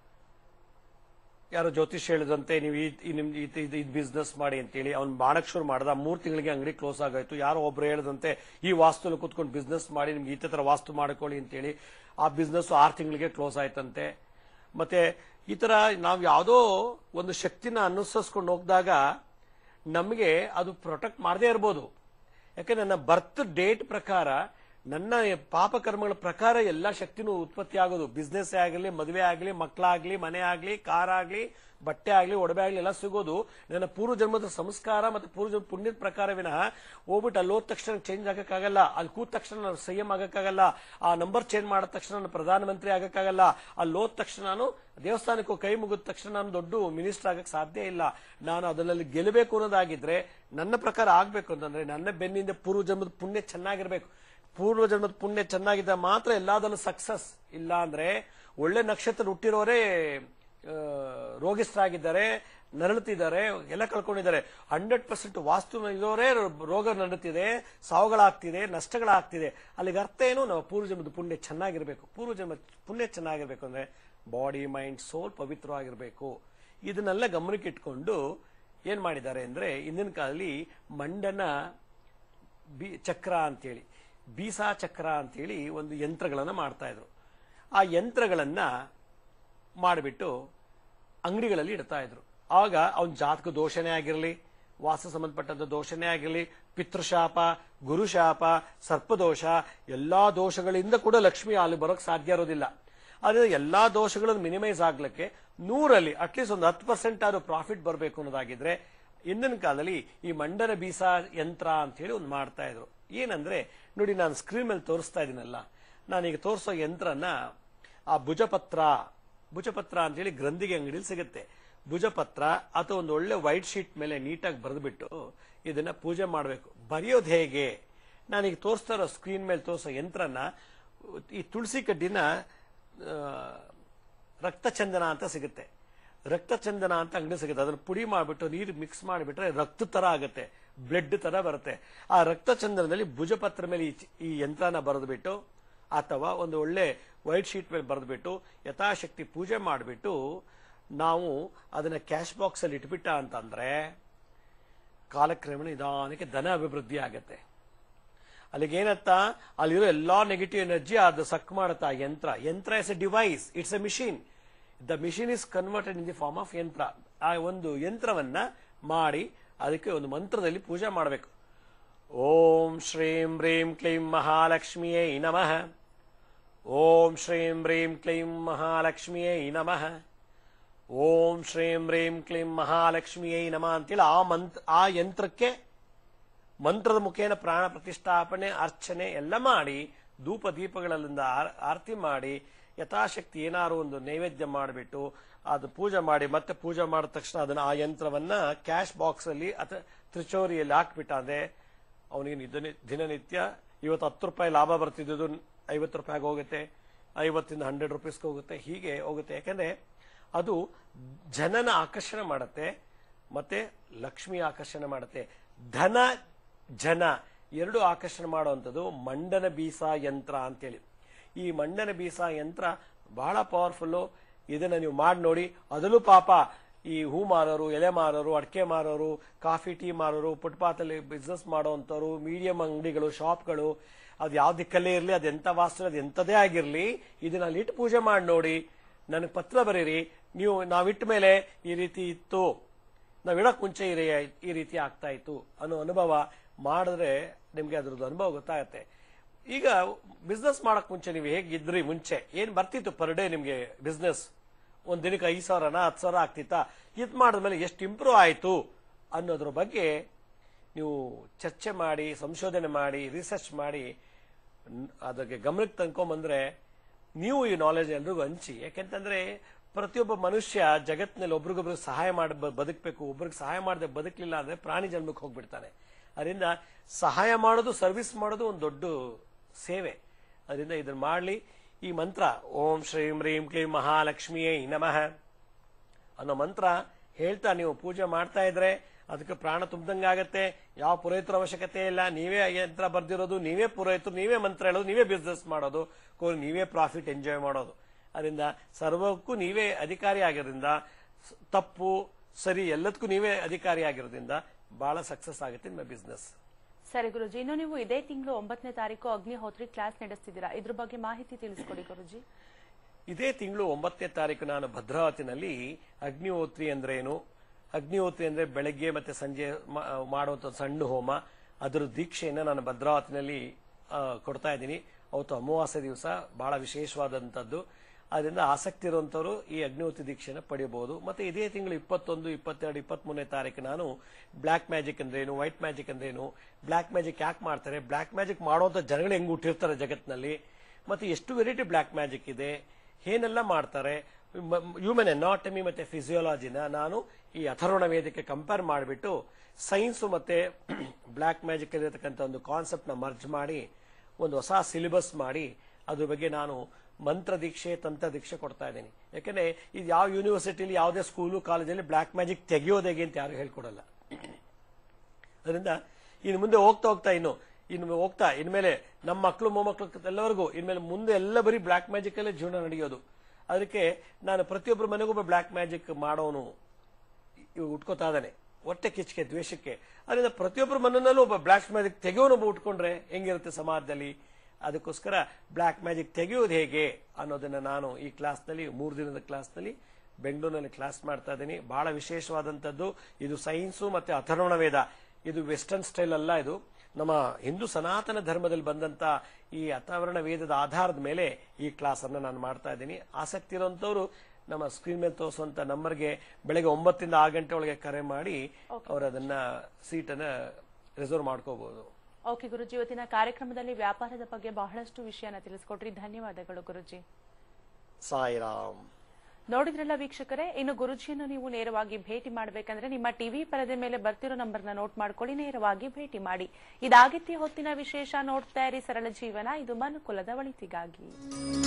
ಯಾರೋ ಜ್ಯೋತಿಷ್ ಹೇಳಿದಂತೆ ನೀವು ಈ ಈ ನಿಮ್ ಇದು ಬಿಸ್ನೆಸ್ ಮಾಡಿ ಅಂತೇಳಿ ಅವ್ನು ಮಾಡಕ್ ಶುರು ಮಾಡ್ದ ಮೂರ್ ತಿಂಗಳಿಗೆ ಅಂಗಡಿ ಕ್ಲೋಸ್ ಆಗಾಯ್ತು ಯಾರೋ ಒಬ್ರು ಹೇಳಿದಂತೆ ಈ ವಾಸ್ತುಲಿ ಕುತ್ಕೊಂಡು ಬಿಸ್ನೆಸ್ ಮಾಡಿ ನಿಮ್ಗೆ ಈ ತರ ವಾಸ್ತು ಮಾಡ್ಕೊಳ್ಳಿ ಅಂತೇಳಿ ಆ ಬಿಸ್ನೆಸ್ ಆರು ತಿಂಗಳಿಗೆ ಕ್ಲೋಸ್ ಆಯ್ತಂತೆ ಮತ್ತೆ ಈ ತರ ನಾವು ಯಾವುದೋ ಒಂದು ಶಕ್ತಿನ ಅನುಸರಿಸ್ಕೊಂಡು ಹೋಗಿದಾಗ ನಮಗೆ ಅದು ಪ್ರೊಟೆಕ್ಟ್ ಮಾಡದೇ ಇರ್ಬೋದು ಯಾಕೆ ನನ್ನ ಬರ್ತ್ ಡೇಟ್ ಪ್ರಕಾರ ನನ್ನ ಪಾಪ ಕರ್ಮಗಳ ಪ್ರಕಾರ ಎಲ್ಲಾ ಶಕ್ತಿನೂ ಉತ್ಪತ್ತಿ ಆಗೋದು ಬಿಸ್ನೆಸ್ ಆಗಲಿ ಮದುವೆ ಆಗಲಿ ಮಕ್ಕಳಾಗ್ಲಿ ಮನೆ ಆಗಲಿ ಕಾರ್ ಆಗಲಿ ಬಟ್ಟೆ ಆಗಲಿ ಒಡವೆ ಆಗಲಿ ಎಲ್ಲ ಸಿಗೋದು ನನ್ನ ಪೂರ್ವ ಜನ್ಮದ ಸಂಸ್ಕಾರ ಮತ್ತು ಪೂರ್ವ ಜನ್ಮ ಪುಣ್ಯದ ಪ್ರಕಾರ ವಿನಃ ಹೋಗ್ಬಿಟ್ಟು ಅಲ್ಲಿ ಹೋದ ತಕ್ಷಣ ಚೇಂಜ್ ಆಗಕ್ಕಾಗಲ್ಲ ಅಲ್ಲಿ ಕೂತ ತಕ್ಷಣ ನಾನು ಸಿಎಂ ಆಗಕ್ಕಾಗಲ್ಲ ಆ ನಂಬರ್ ಚೇಂಜ್ ಮಾಡಿದ ತಕ್ಷಣ ನಾನು ಪ್ರಧಾನಮಂತ್ರಿ ಆಗಕ್ಕಾಗಲ್ಲ ಅಲ್ಲಿ ಹೋದ ತಕ್ಷಣ ನಾನು ದೇವಸ್ಥಾನಕ್ಕೂ ಕೈ ಮುಗಿದ ತಕ್ಷಣ ನಾನು ದೊಡ್ಡ ಮಿನಿಸ್ಟರ್ ಆಗಕ್ಕೆ ಸಾಧ್ಯ ಇಲ್ಲ ನಾನು ಅದರಲ್ಲಿ ಗೆಲ್ಲಬೇಕು ಅನ್ನೋದಾಗಿದ್ರೆ ನನ್ನ ಪ್ರಕಾರ ಆಗ್ಬೇಕು ಅಂತಂದ್ರೆ ನನ್ನ ಬೆನ್ನಿಂದ ಪೂರ್ವ ಜನ್ಮದ ಪುಣ್ಯ ಚೆನ್ನಾಗಿರ್ಬೇಕು ಪೂರ್ವ ಜನ್ಮದ ಪುಣ್ಯ ಚೆನ್ನಾಗಿದ್ದ ಮಾತ್ರ ಎಲ್ಲದಲ್ಲೂ ಸಕ್ಸಸ್ ಇಲ್ಲ ಅಂದ್ರೆ ಒಳ್ಳೆ ನಕ್ಷತ್ರ ಹುಟ್ಟಿರೋರೇ ಆ, ರೋಗಿಷ್ಠರಾಗಿದ್ದಾರೆ ನರಳುತ್ತಿದ್ದಾರೆ ಎಲ್ಲ ಕಳ್ಕೊಂಡಿದ್ದಾರೆ ಹಂಡ್ರೆಡ್ ಪರ್ಸೆಂಟ್ ವಾಸ್ತು ಇರೋರೇ ರೋಗ ನರಳುತ್ತಿದೆ ಸಾವುಗಳಾಗ್ತಿದೆ ನಷ್ಟಗಳಾಗ್ತಿದೆ ಅಲ್ಲಿಗೆ ಅರ್ಥ ಏನು ನಾವು ಪೂರ್ವ ಜನ್ಮದ ಪುಣ್ಯ ಚೆನ್ನಾಗಿರ್ಬೇಕು ಪೂರ್ವ ಜನ್ಮದ ಪುಣ್ಯ ಚೆನ್ನಾಗಿರ್ಬೇಕು ಅಂದ್ರೆ ಬಾಡಿ ಮೈಂಡ್ ಸೋಲ್ ಪವಿತ್ರವಾಗಿರ್ಬೇಕು ಇದನ್ನೆಲ್ಲ ಗಮನಕ್ಕೆ ಇಟ್ಕೊಂಡು ಏನ್ ಮಾಡಿದ್ದಾರೆ ಅಂದ್ರೆ ಇಂದಿನ ಕಾಲದಲ್ಲಿ ಮಂಡನ ಬಿ ಚಕ್ರ ಅಂತೇಳಿ ಬೀಸಾ ಚಕ್ರ ಅಂತೇಳಿ ಒಂದು ಯಂತ್ರಗಳನ್ನ ಮಾಡ್ತಾ ಇದ್ರು ಆ ಯಂತ್ರಗಳನ್ನ ಮಾಡಿಬಿಟ್ಟು ಅಂಗಡಿಗಳಲ್ಲಿ ಇಡ್ತಾ ಇದ್ರು ಆಗ ಅವನ ಜಾತಕ ದೋಷನೇ ಆಗಿರಲಿ ವಾಸ ಸಂಬಂಧಪಟ್ಟಂತ ದೋಷನೇ ಆಗಿರಲಿ ಪಿತೃಶಾಪ ಗುರುಶಾಪ ಸರ್ಪದೋಷ ಎಲ್ಲಾ ದೋಷಗಳಿಂದ ಕೂಡ ಲಕ್ಷ್ಮಿ ಅಲ್ಲಿ ಬರೋಕ್ ಸಾಧ್ಯ ಇರೋದಿಲ್ಲ ಆದ್ರೆ ಎಲ್ಲಾ ದೋಷಗಳನ್ನು ಮಿನಿಮೈಸ್ ಆಗ್ಲಿಕ್ಕೆ ನೂರಲ್ಲಿ ಅಟ್ಲೀಸ್ಟ್ ಒಂದು ಹತ್ತು ಪರ್ಸೆಂಟ್ ಆದ್ರೂ ಪ್ರಾಫಿಟ್ ಬರಬೇಕು ಅನ್ನೋದಾಗಿದ್ರೆ ಇಂದಿನ ಕಾಲದಲ್ಲಿ ಈ ಮಂಡನ ಬೀಸ ಯಂತ್ರ ಅಂತ ಹೇಳಿ ಒಂದು ಮಾಡ್ತಾ ಇದ್ರು ಏನಂದ್ರೆ ನೋಡಿ ನಾನು ಸ್ಕ್ರೀನ್ ಮೇಲೆ ತೋರಿಸ್ತಾ ಇದೀನಲ್ಲ ನಾನೀಗ ತೋರಿಸೋ ಯಂತ್ರನ ಆ ಭುಜಪತ್ರ ಭುಜಪತ್ರ ಅಂತ ಹೇಳಿ ಗ್ರಂಥಿಗೆ ಅಂಗಡಿಲಿ ಸಿಗುತ್ತೆ ಭುಜಪತ್ರ ಅಥವಾ ಒಂದು ಒಳ್ಳೆ ವೈಟ್ ಶೀಟ್ ಮೇಲೆ ನೀಟಾಗಿ ಬರೆದ್ಬಿಟ್ಟು ಇದನ್ನ ಪೂಜೆ ಮಾಡಬೇಕು ಬರೆಯೋದು ಹೇಗೆ ನಾನೀಗ ತೋರಿಸ್ತಾ ಇರೋ ಸ್ಕ್ರೀನ್ ಮೇಲೆ ತೋರಿಸೋ ಯಂತ್ರನ ಈ ತುಳಸಿ ಕಡ್ಡಿನ ಆ, ರಕ್ತಚಂದನ ಅಂತ ಸಿಗುತ್ತೆ ರಕ್ತಚಂದನ ಅಂತ ಅಂಗಡಿ ಸಿಗುತ್ತೆ ಅದನ್ನ ಪುಡಿ ಮಾಡಿಬಿಟ್ಟು ನೀರು ಮಿಕ್ಸ್ ಮಾಡಿಬಿಟ್ರೆ ರಕ್ತ ತರ ಆಗುತ್ತೆ ಬ್ಲಡ್ ತರ ಬರುತ್ತೆ ಆ ರಕ್ತಚಂದನದಲ್ಲಿ ಭುಜಪತ್ರ ಮೇಲೆ ಈ ಚಿ- ಈ ಯಂತ್ರನ ಬರೆದ್ಬಿಟ್ಟು ಅಥವಾ ಒಂದು ಒಳ್ಳೆ ವೈಟ್ ಶೀಟ್ ಮೇಲೆ ಬರೆದ್ಬಿಟ್ಟು ಯಥಾಶಕ್ತಿ ಪೂಜೆ ಮಾಡಿಬಿಟ್ಟು ನಾವು ಅದನ್ನ ಕ್ಯಾಶ್ ಬಾಕ್ಸ್ ಅಲ್ಲಿ ಇಟ್ಬಿಟ್ಟ ಅಂತಂದ್ರೆ ಕಾಲಕ್ರಮೇಣ ನಿಧಾನಕ್ಕೆ ಧನ ಅಭಿವೃದ್ಧಿ ಆಗತ್ತೆ ಅಲ್ಲಿಗೆ ಏನತ್ತ ಅಲ್ಲಿರೋ ಎಲ್ಲಾ ನೆಗೆಟಿವ್ ಎನರ್ಜಿ ಅದು ಸಕ್ ಮಾಡುತ್ತಾ yantra yantra is a device it's a machine the machine is converted in the form of yantra ಆ ಒಂದು ಯಂತ್ರವನ್ನ ಮಾಡಿ ಅದಕ್ಕೆ ಒಂದು ಮಂತ್ರದಲ್ಲಿ ಪೂಜೆ ಮಾಡಬೇಕು ಓಂ ಶ್ರೀಂ ಹ್ರೀಂ ಕ್ಲೀಂ ಮಹಾಲಕ್ಷ್ಮಿಯೇ ನಮಃ ಓಂ ಶ್ರೀಂ ಹ್ರೀಂ ಕ್ಲೀಂ ಮಹಾಲಕ್ಷ್ಮಿಯೇ ನಮಃ ಓಂ ಶ್ರೀಂ ಹ್ರೀಂ ಕ್ಲೀಂ ಮಹಾಲಕ್ಷ್ಮಿಯೇ ನಮಃ ಅಂತೇಳಿ ಆ ಮಂತ್ರ ಆ ಯಂತ್ರಕ್ಕೆ ಮಂತ್ರದ ಮುಖೇನ ಪ್ರಾಣ ಪ್ರತಿಷ್ಠಾಪನೆ ಅರ್ಚನೆ ಎಲ್ಲ ಮಾಡಿ ಧೂಪ ದೀಪಗಳಿಂದ ಆರ್- ಆರತಿ ಮಾಡಿ ಯಥಾಶಕ್ತಿ ಏನಾರು ಒಂದು ನೈವೇದ್ಯ ಮಾಡಿಬಿಟ್ಟು ಅದು ಪೂಜೆ ಮಾಡಿ ಮತ್ತೆ ಪೂಜೆ ಮಾಡಿದ ತಕ್ಷಣ ಅದನ್ನ ಆ ಯಂತ್ರವನ್ನ ಕ್ಯಾಶ್ ಬಾಕ್ಸ್ ಅಲ್ಲಿ ಅಥವಾ ತ್ರಿಚೋರಿಯಲ್ಲಿ ಹಾಕ್ಬಿಟ್ಟ ಅಂದ್ರೆ ಅವನಿಗೆ ನಿತ್ಯ- ದಿನನಿತ್ಯ ಇವತ್ತು ಹತ್ತು ರೂಪಾಯಿ ಲಾಭ ಬರ್ತಿದ್ದು ಐವತ್ತು ರೂಪಾಯಿಗೆ ಹೋಗುತ್ತೆ ಐವತ್ತಿಂದ ಹಂಡ್ರೆಡ್ ರುಪೀಸ್ಗೆ ಹೋಗುತ್ತೆ ಹೀಗೆ ಹೋಗುತ್ತೆ ಯಾಕಂದ್ರೆ ಅದು ಜನನ ಆಕರ್ಷಣೆ ಮಾಡುತ್ತೆ ಮತ್ತೆ ಲಕ್ಷ್ಮಿ ಆಕರ್ಷಣೆ ಮಾಡುತ್ತೆ ಧನ ಜನ ಎರಡು ಆಕರ್ಷಣೆ ಮಾಡುವಂಥದ್ದು ಮಂಡನ ಬೀಸ ಯಂತ್ರ ಅಂತೇಳಿ ಈ ಮಂಡನ ಬೀಸ ಯಂತ್ರ ಬಹಳ ಪವರ್ಫುಲ್ಲು ಇದನ್ನ ನೀವು ಮಾಡಿ ನೋಡಿ ಅದರಲ್ಲೂ ಪಾಪ ಈ ಹೂ ಮಾರೋರು ಎಲೆ ಮಾರೋರು ಅಡಿಕೆ ಮಾರೋರು ಕಾಫಿ ಟೀ ಮಾರೋರು ಫುಟ್ಪಾತಲ್ಲಿ ಬಿಸ್ನೆಸ್ ಮಾಡೋವಂಥವ್ರು ಮೀಡಿಯಂ ಅಂಗಡಿಗಳು ಶಾಪ್ಗಳು ಅದು ಯಾವ ದಿಕ್ಕಲ್ಲೇ ಇರಲಿ ಅದು ಎಂತ ವಾಸ್ತು ಅದು ಎಂಥದೇ ಆಗಿರಲಿ ಇದನ್ನ ಅಲ್ಲಿ ಇಟ್ಟು ಪೂಜೆ ಮಾಡಿ ನೋಡಿ ನನಗೆ ಪತ್ರ ಬರೀರಿ ನೀವು ನಾವಿಟ್ಟ ಮೇಲೆ ಈ ರೀತಿ ಇತ್ತು ನಾವ್ ಇಡಕ್ ಮುಂಚೆ ಈ ರೀ- ಈ ರೀತಿ ಆಗ್ತಾ ಇತ್ತು ಅನ್ನೋ ಅನುಭವ ಮಾಡಿದ್ರೆ ನಿಮ್ಗೆ ಅದ್ರದ್ದು ಅನುಭವ ಗೊತ್ತಾಗತ್ತೆ ಈಗ ಬಿಸ್ನೆಸ್ ಮಾಡಕ್ ಮುಂಚೆ ನೀವು ಹೇಗಿದ್ರಿ ಮುಂಚೆ ಏನ್ ಬರ್ತಿತ್ತು ಪರ್ ಡೇ ನಿಮ್ಗೆ ಬಿಸ್ನೆಸ್ ಒಂದ್ ದಿನಕ್ಕೆ ಐದು ಸಾವಿರನ ಹತ್ತು ಸಾವಿರ ಆಗ್ತಿತ್ತಾ ಇದ್ ಮಾಡಿದ್ಮೇಲೆ ಎಷ್ಟು ಇಂಪ್ರೂವ್ ಆಯ್ತು ಅನ್ನೋದ್ರ ಬಗ್ಗೆ ನೀವು ಚರ್ಚೆ ಮಾಡಿ ಸಂಶೋಧನೆ ಮಾಡಿ ರಿಸರ್ಚ್ ಮಾಡಿ ನ್- ಅದಕ್ಕೆ ಗಮನಕ್ಕೆ ತಂದ್ಕೊಂಬಂದ್ರೆ ನೀವು ಈ ನಾಲೆಜ್ ಎಲ್ರಿಗೂ ಹಂಚಿ ಯಾಕೆಂತಂದ್ರೆ ಪ್ರತಿಯೊಬ್ಬ ಮನುಷ್ಯ ಜಗತ್ತಿನಲ್ಲಿ ಒಬ್ರಿಗೊಬ್ರಿಗೆ ಸಹಾಯ ಮಾಡಿ ಬ- ಬದುಕಬೇಕು ಒಬ್ರಿಗೆ ಸಹಾಯ ಮಾಡದೆ ಬದುಕಲಿಲ್ಲ ಅಂದ್ರೆ ಪ್ರಾಣಿ ಜನ್ಮಕ್ಕೆ ಹೋಗ್ಬಿಡ್ತಾನೆ ಅದರಿಂದ ಸಹಾಯ ಮಾಡೋದು ಸರ್ವಿಸ್ ಮಾಡೋದು ಒಂದು ದೊಡ್ಡ ಸೇವೆ ಅದರಿಂದ ಇದನ್ನ ಮಾಡಲಿ ಈ ಮಂತ್ರ ಓಂ ಶ್ರೀಂ ರೀಂ ಕ್ಲೀಂ ಮಹಾಲಕ್ಷ್ಮಿಯೇ ನಮಃ ಅನ್ನೋ ಮಂತ್ರ ಹೇಳ್ತಾ ನೀವು ಪೂಜೆ ಮಾಡ್ತಾ ಇದ್ರೆ ಅದಕ್ಕೆ ಪ್ರಾಣ ತುಂಬದಂಗಾಗತ್ತೆ ಯಾವ ಪುರೋಹಿತರ ಅವಶ್ಯಕತೆ ಇಲ್ಲ ನೀವೇ ಯಂತ್ರ ಬರ್ದಿರೋದು ನೀವೇ ಪುರೋಹಿತರು ನೀವೇ ಮಂತ್ರ ಹೇಳೋದು ನೀವೇ ಬಿಸ್ನೆಸ್ ಮಾಡೋದು ಕೋ- ನೀವೇ ಪ್ರಾಫಿಟ್ ಎಂಜಾಯ್ ಮಾಡೋದು ಅದರಿಂದ ಸರ್ವಕ್ಕೂ ನೀವೇ ಅಧಿಕಾರಿ ಆಗಿರೋದ್ರಿಂದ ಸ್- ತಪ್ಪು ಸರಿ ಎಲ್ಲದಕ್ಕೂ ನೀವೇ ಅಧಿಕಾರಿ ಆಗಿರೋದ್ರಿಂದ ಬಹಳ ಸಕ್ಸಸ್ ಆಗುತ್ತೆ ನಿಮ್ಮ ಬಿಸ್ನೆಸ್ ಸರಿ ಗುರುಜಿ ಇನ್ನು ನೀವು ಇದೇ ತಿಂಗಳು ಒಂಬತ್ತನೇ ತಾರೀಕು ಅಗ್ನಿಹೋತ್ರಿ ಕ್ಲಾಸ್ ನಡೆಸ್ತಿದ್ದೀರಾ ಇದ್ರ ಬಗ್ಗೆ ಮಾಹಿತಿ ತಿಳಿಸ್ಕೊಡಿ ಗುರುಜಿ ಇದೇ ತಿಂಗಳು ಒಂಬತ್ತನೇ ತಾರೀಕು ನಾನು ಭದ್ರಾವತಿನಲ್ಲಿ ಅಗ್ನಿಹೋತ್ರಿ ಅಂದ್ರೇನು ಅಗ್ನಿಹೋತ್ರಿ ಅಂದ್ರೆ ಬೆಳಗ್ಗೆ ಮತ್ತೆ ಸಂಜೆ ಮಾ- ಮಾಡುವಂತ ಸಣ್ಣ ಹೋಮ ಅದರ ದೀಕ್ಷೆಯನ್ನ ನಾನು ಭದ್ರಾವತಿನಲ್ಲಿ ಆ, ಕೊಡ್ತಾ ಇದ್ದೀನಿ ಅವತ್ತು ಅಮಾವಾಸ್ಯ ದಿವಸ ಬಹಳ ವಿಶೇಷವಾದಂತದ್ದು ಅದರಿಂದ ಆಸಕ್ತಿ ಇರುವಂತವರು ಈ ಅಗ್ನಿಹೋತ್ರಿ ದೀಕ್ಷೆನ ಪಡೆಯಬಹುದು ಮತ್ತೆ ಇದೇ ತಿಂಗಳು ಇಪ್ಪತ್ತೊಂದು ಇಪ್ಪತ್ತೆರಡು ಇಪ್ಪತ್ಮೂರನೇ ತಾರೀಕು ನಾನು ಬ್ಲಾಕ್ ಮ್ಯಾಜಿಕ್ ಅಂದ್ರೇನು ವೈಟ್ ಮ್ಯಾಜಿಕ್ ಅಂದ್ರೇನು ಬ್ಲಾಕ್ ಮ್ಯಾಜಿಕ್ ಯಾಕೆ ಮಾಡ್ತಾರೆ ಬ್ಲಾಕ್ ಮ್ಯಾಜಿಕ್ ಮಾಡುವಂತ ಜನಗಳು ಹೆಂಗ್ ಹುಟ್ಟಿರ್ತಾರೆ ಜಗತ್ತಿನಲ್ಲಿ ಮತ್ತೆ ಎಷ್ಟು ವೆರೈಟಿ ಬ್ಲಾಕ್ ಮ್ಯಾಜಿಕ್ ಇದೆ ಏನೆಲ್ಲ ಮಾಡ್ತಾರೆ ಹ್ಯೂಮನ್ ಎನಾಟಮಿ ಮತ್ತೆ ಫಿಸಿಯೋಲಜಿನ ನಾನು ಈ ಅಥರ್ವಣ ವೇದಕ್ಕೆ ಕಂಪೇರ್ ಮಾಡಿಬಿಟ್ಟು ಸೈನ್ಸ್ ಮತ್ತೆ ಬ್ಲಾಕ್ ಮ್ಯಾಜಿಕ್ ಇರತಕ್ಕಂಥ ಒಂದು ಕಾನ್ಸೆಪ್ಟ್ ನ ಮರ್ಜ್ ಮಾಡಿ ಒಂದು ಹೊಸ ಸಿಲೆಬಸ್ ಮಾಡಿ ಅದ್ರ ಬಗ್ಗೆ ನಾನು ಮಂತ್ರ ದೀಕ್ಷೆ ತಂತ್ರ ದೀಕ್ಷೆ ಕೊಡ್ತಾ ಇದ್ದೀನಿ ಯಾಕಂದ್ರೆ ಇದು ಯಾವ ಯೂನಿವರ್ಸಿಟಿಲಿ ಯಾವುದೇ ಸ್ಕೂಲು ಕಾಲೇಜಲ್ಲಿ ಬ್ಲಾಕ್ ಮ್ಯಾಜಿಕ್ ತೆಗೆಯೋದು ಹೇಗೆ ಅಂತ ಯಾರು ಹೇಳ್ಕೊಡಲ್ಲ ಅದರಿಂದ ಇನ್ನು ಮುಂದೆ ಹೋಗ್ತಾ ಹೋಗ್ತಾ ಇನ್ನು ಇನ್ನು ಹೋಗ್ತಾ ಇನ್ಮೇಲೆ ನಮ್ಮ ಮಕ್ಕಳು ಮೊಮ್ಮಕ್ಕಳು ಎಲ್ಲರಿಗೂ ಇನ್ಮೇಲೆ ಮುಂದೆ ಎಲ್ಲ ಬರೀ ಬ್ಲಾಕ್ ಮ್ಯಾಜಿಕ್ ಅಲ್ಲೇ ಜೀವನ ನಡೆಯೋದು ಅದಕ್ಕೆ ನಾನು ಪ್ರತಿಯೊಬ್ಬರ ಮನೆಗೊಬ್ಬ ಬ್ಲಾಕ್ ಮ್ಯಾಜಿಕ್ ಮಾಡೋನು ಇವ್ ಉಟ್ಕೋತಾ ಇದ್ದಾನೆ ಹೊಟ್ಟೆ ಕಿಚ್ಚಿಗೆ ದ್ವೇಷಕ್ಕೆ ಅದರಿಂದ ಪ್ರತಿಯೊಬ್ಬರ ಮನನಲ್ಲೂ ಒಬ್ಬ ಬ್ಲಾಕ್ ಮ್ಯಾಜಿಕ್ ತೆಗೆಯೋನೊಬ್ಬ ಉಟ್ಕೊಂಡ್ರೆ ಹೆಂಗಿರುತ್ತೆ ಸಮಾಜದಲ್ಲಿ ಅದಕ್ಕೋಸ್ಕರ ಬ್ಲಾಕ್ ಮ್ಯಾಜಿಕ್ ತೆಗೆಯೋದು ಹೇಗೆ ಅನ್ನೋದನ್ನ ನಾನು ಈ ಕ್ಲಾಸ್ನಲ್ಲಿ ಮೂರು ದಿನದ ಕ್ಲಾಸ್ನಲ್ಲಿ ಬೆಂಗಳೂರಿನಲ್ಲಿ ಕ್ಲಾಸ್ ಮಾಡ್ತಾ ಇದ್ದೀನಿ ಬಹಳ ವಿಶೇಷವಾದಂತದ್ದು ಇದು ಸೈನ್ಸು ಮತ್ತೆ ಅಥರ್ವಣ ವೇದ ಇದು ವೆಸ್ಟರ್ನ್ ಸ್ಟೈಲ್ ಅಲ್ಲ ಇದು ನಮ್ಮ ಹಿಂದೂ ಸನಾತನ ಧರ್ಮದಲ್ಲಿ ಬಂದಂತ ಈ ಅಥರ್ವಣ ವೇದದ ಆಧಾರದ ಮೇಲೆ ಈ ಕ್ಲಾಸ್ ಅನ್ನ ನಾನು ಮಾಡ್ತಾ ಇದ್ದೀನಿ ಆಸಕ್ತಿ ಇರುವಂತವ್ರು ನಮ್ಮ ಸ್ಕ್ರೀನ್ ಮೇಲೆ ತೋರಿಸುವಂತ ನಂಬರ್ಗೆ ಬೆಳಗ್ಗೆ ಒಂಬತ್ತರಿಂದ ಆರು ಗಂಟೆ ಒಳಗೆ ಕರೆ ಮಾಡಿ ಅವರು ಅದನ್ನ ಸೀಟನ್ನ ರಿಸರ್ವ್ ಮಾಡ್ಕೋಬಹುದು ಓಕೆ ಗುರುಜಿ ಇವತ್ತಿನ ಕಾರ್ಯಕ್ರಮದಲ್ಲಿ ವ್ಯಾಪಾರದ ಬಗ್ಗೆ ಬಹಳಷ್ಟು ವಿಷಯನ ತಿಳಿಸ್ಕೊಟ್ರಿ ಧನ್ಯವಾದಗಳು ಗುರುಜಿ ಸಾಯಿರಾಮ್ ನೋಡಿದ್ರಲ್ಲ ವೀಕ್ಷಕರೇ ಇನ್ನು ಗುರುಜಿಯನ್ನು ನೀವು ನೇರವಾಗಿ ಭೇಟಿ ಮಾಡಬೇಕಂದ್ರೆ ನಿಮ್ಮ ಟಿವಿ ಪರದೆ ಮೇಲೆ ಬರ್ತಿರೋ ನಂಬರ್ನ ನೋಟ್ ಮಾಡ್ಕೊಳ್ಳಿ ನೇರವಾಗಿ ಭೇಟಿ ಮಾಡಿ ಇದಾಗಿತ್ತಿ ಹೊತ್ತಿನ ವಿಶೇಷ ನೋಡ್ತಾ ಇರಿ ಸರಳ ಜೀವನ ಇದು ಮನುಕುಲದ ಒಳಿತಿಗಾಗಿ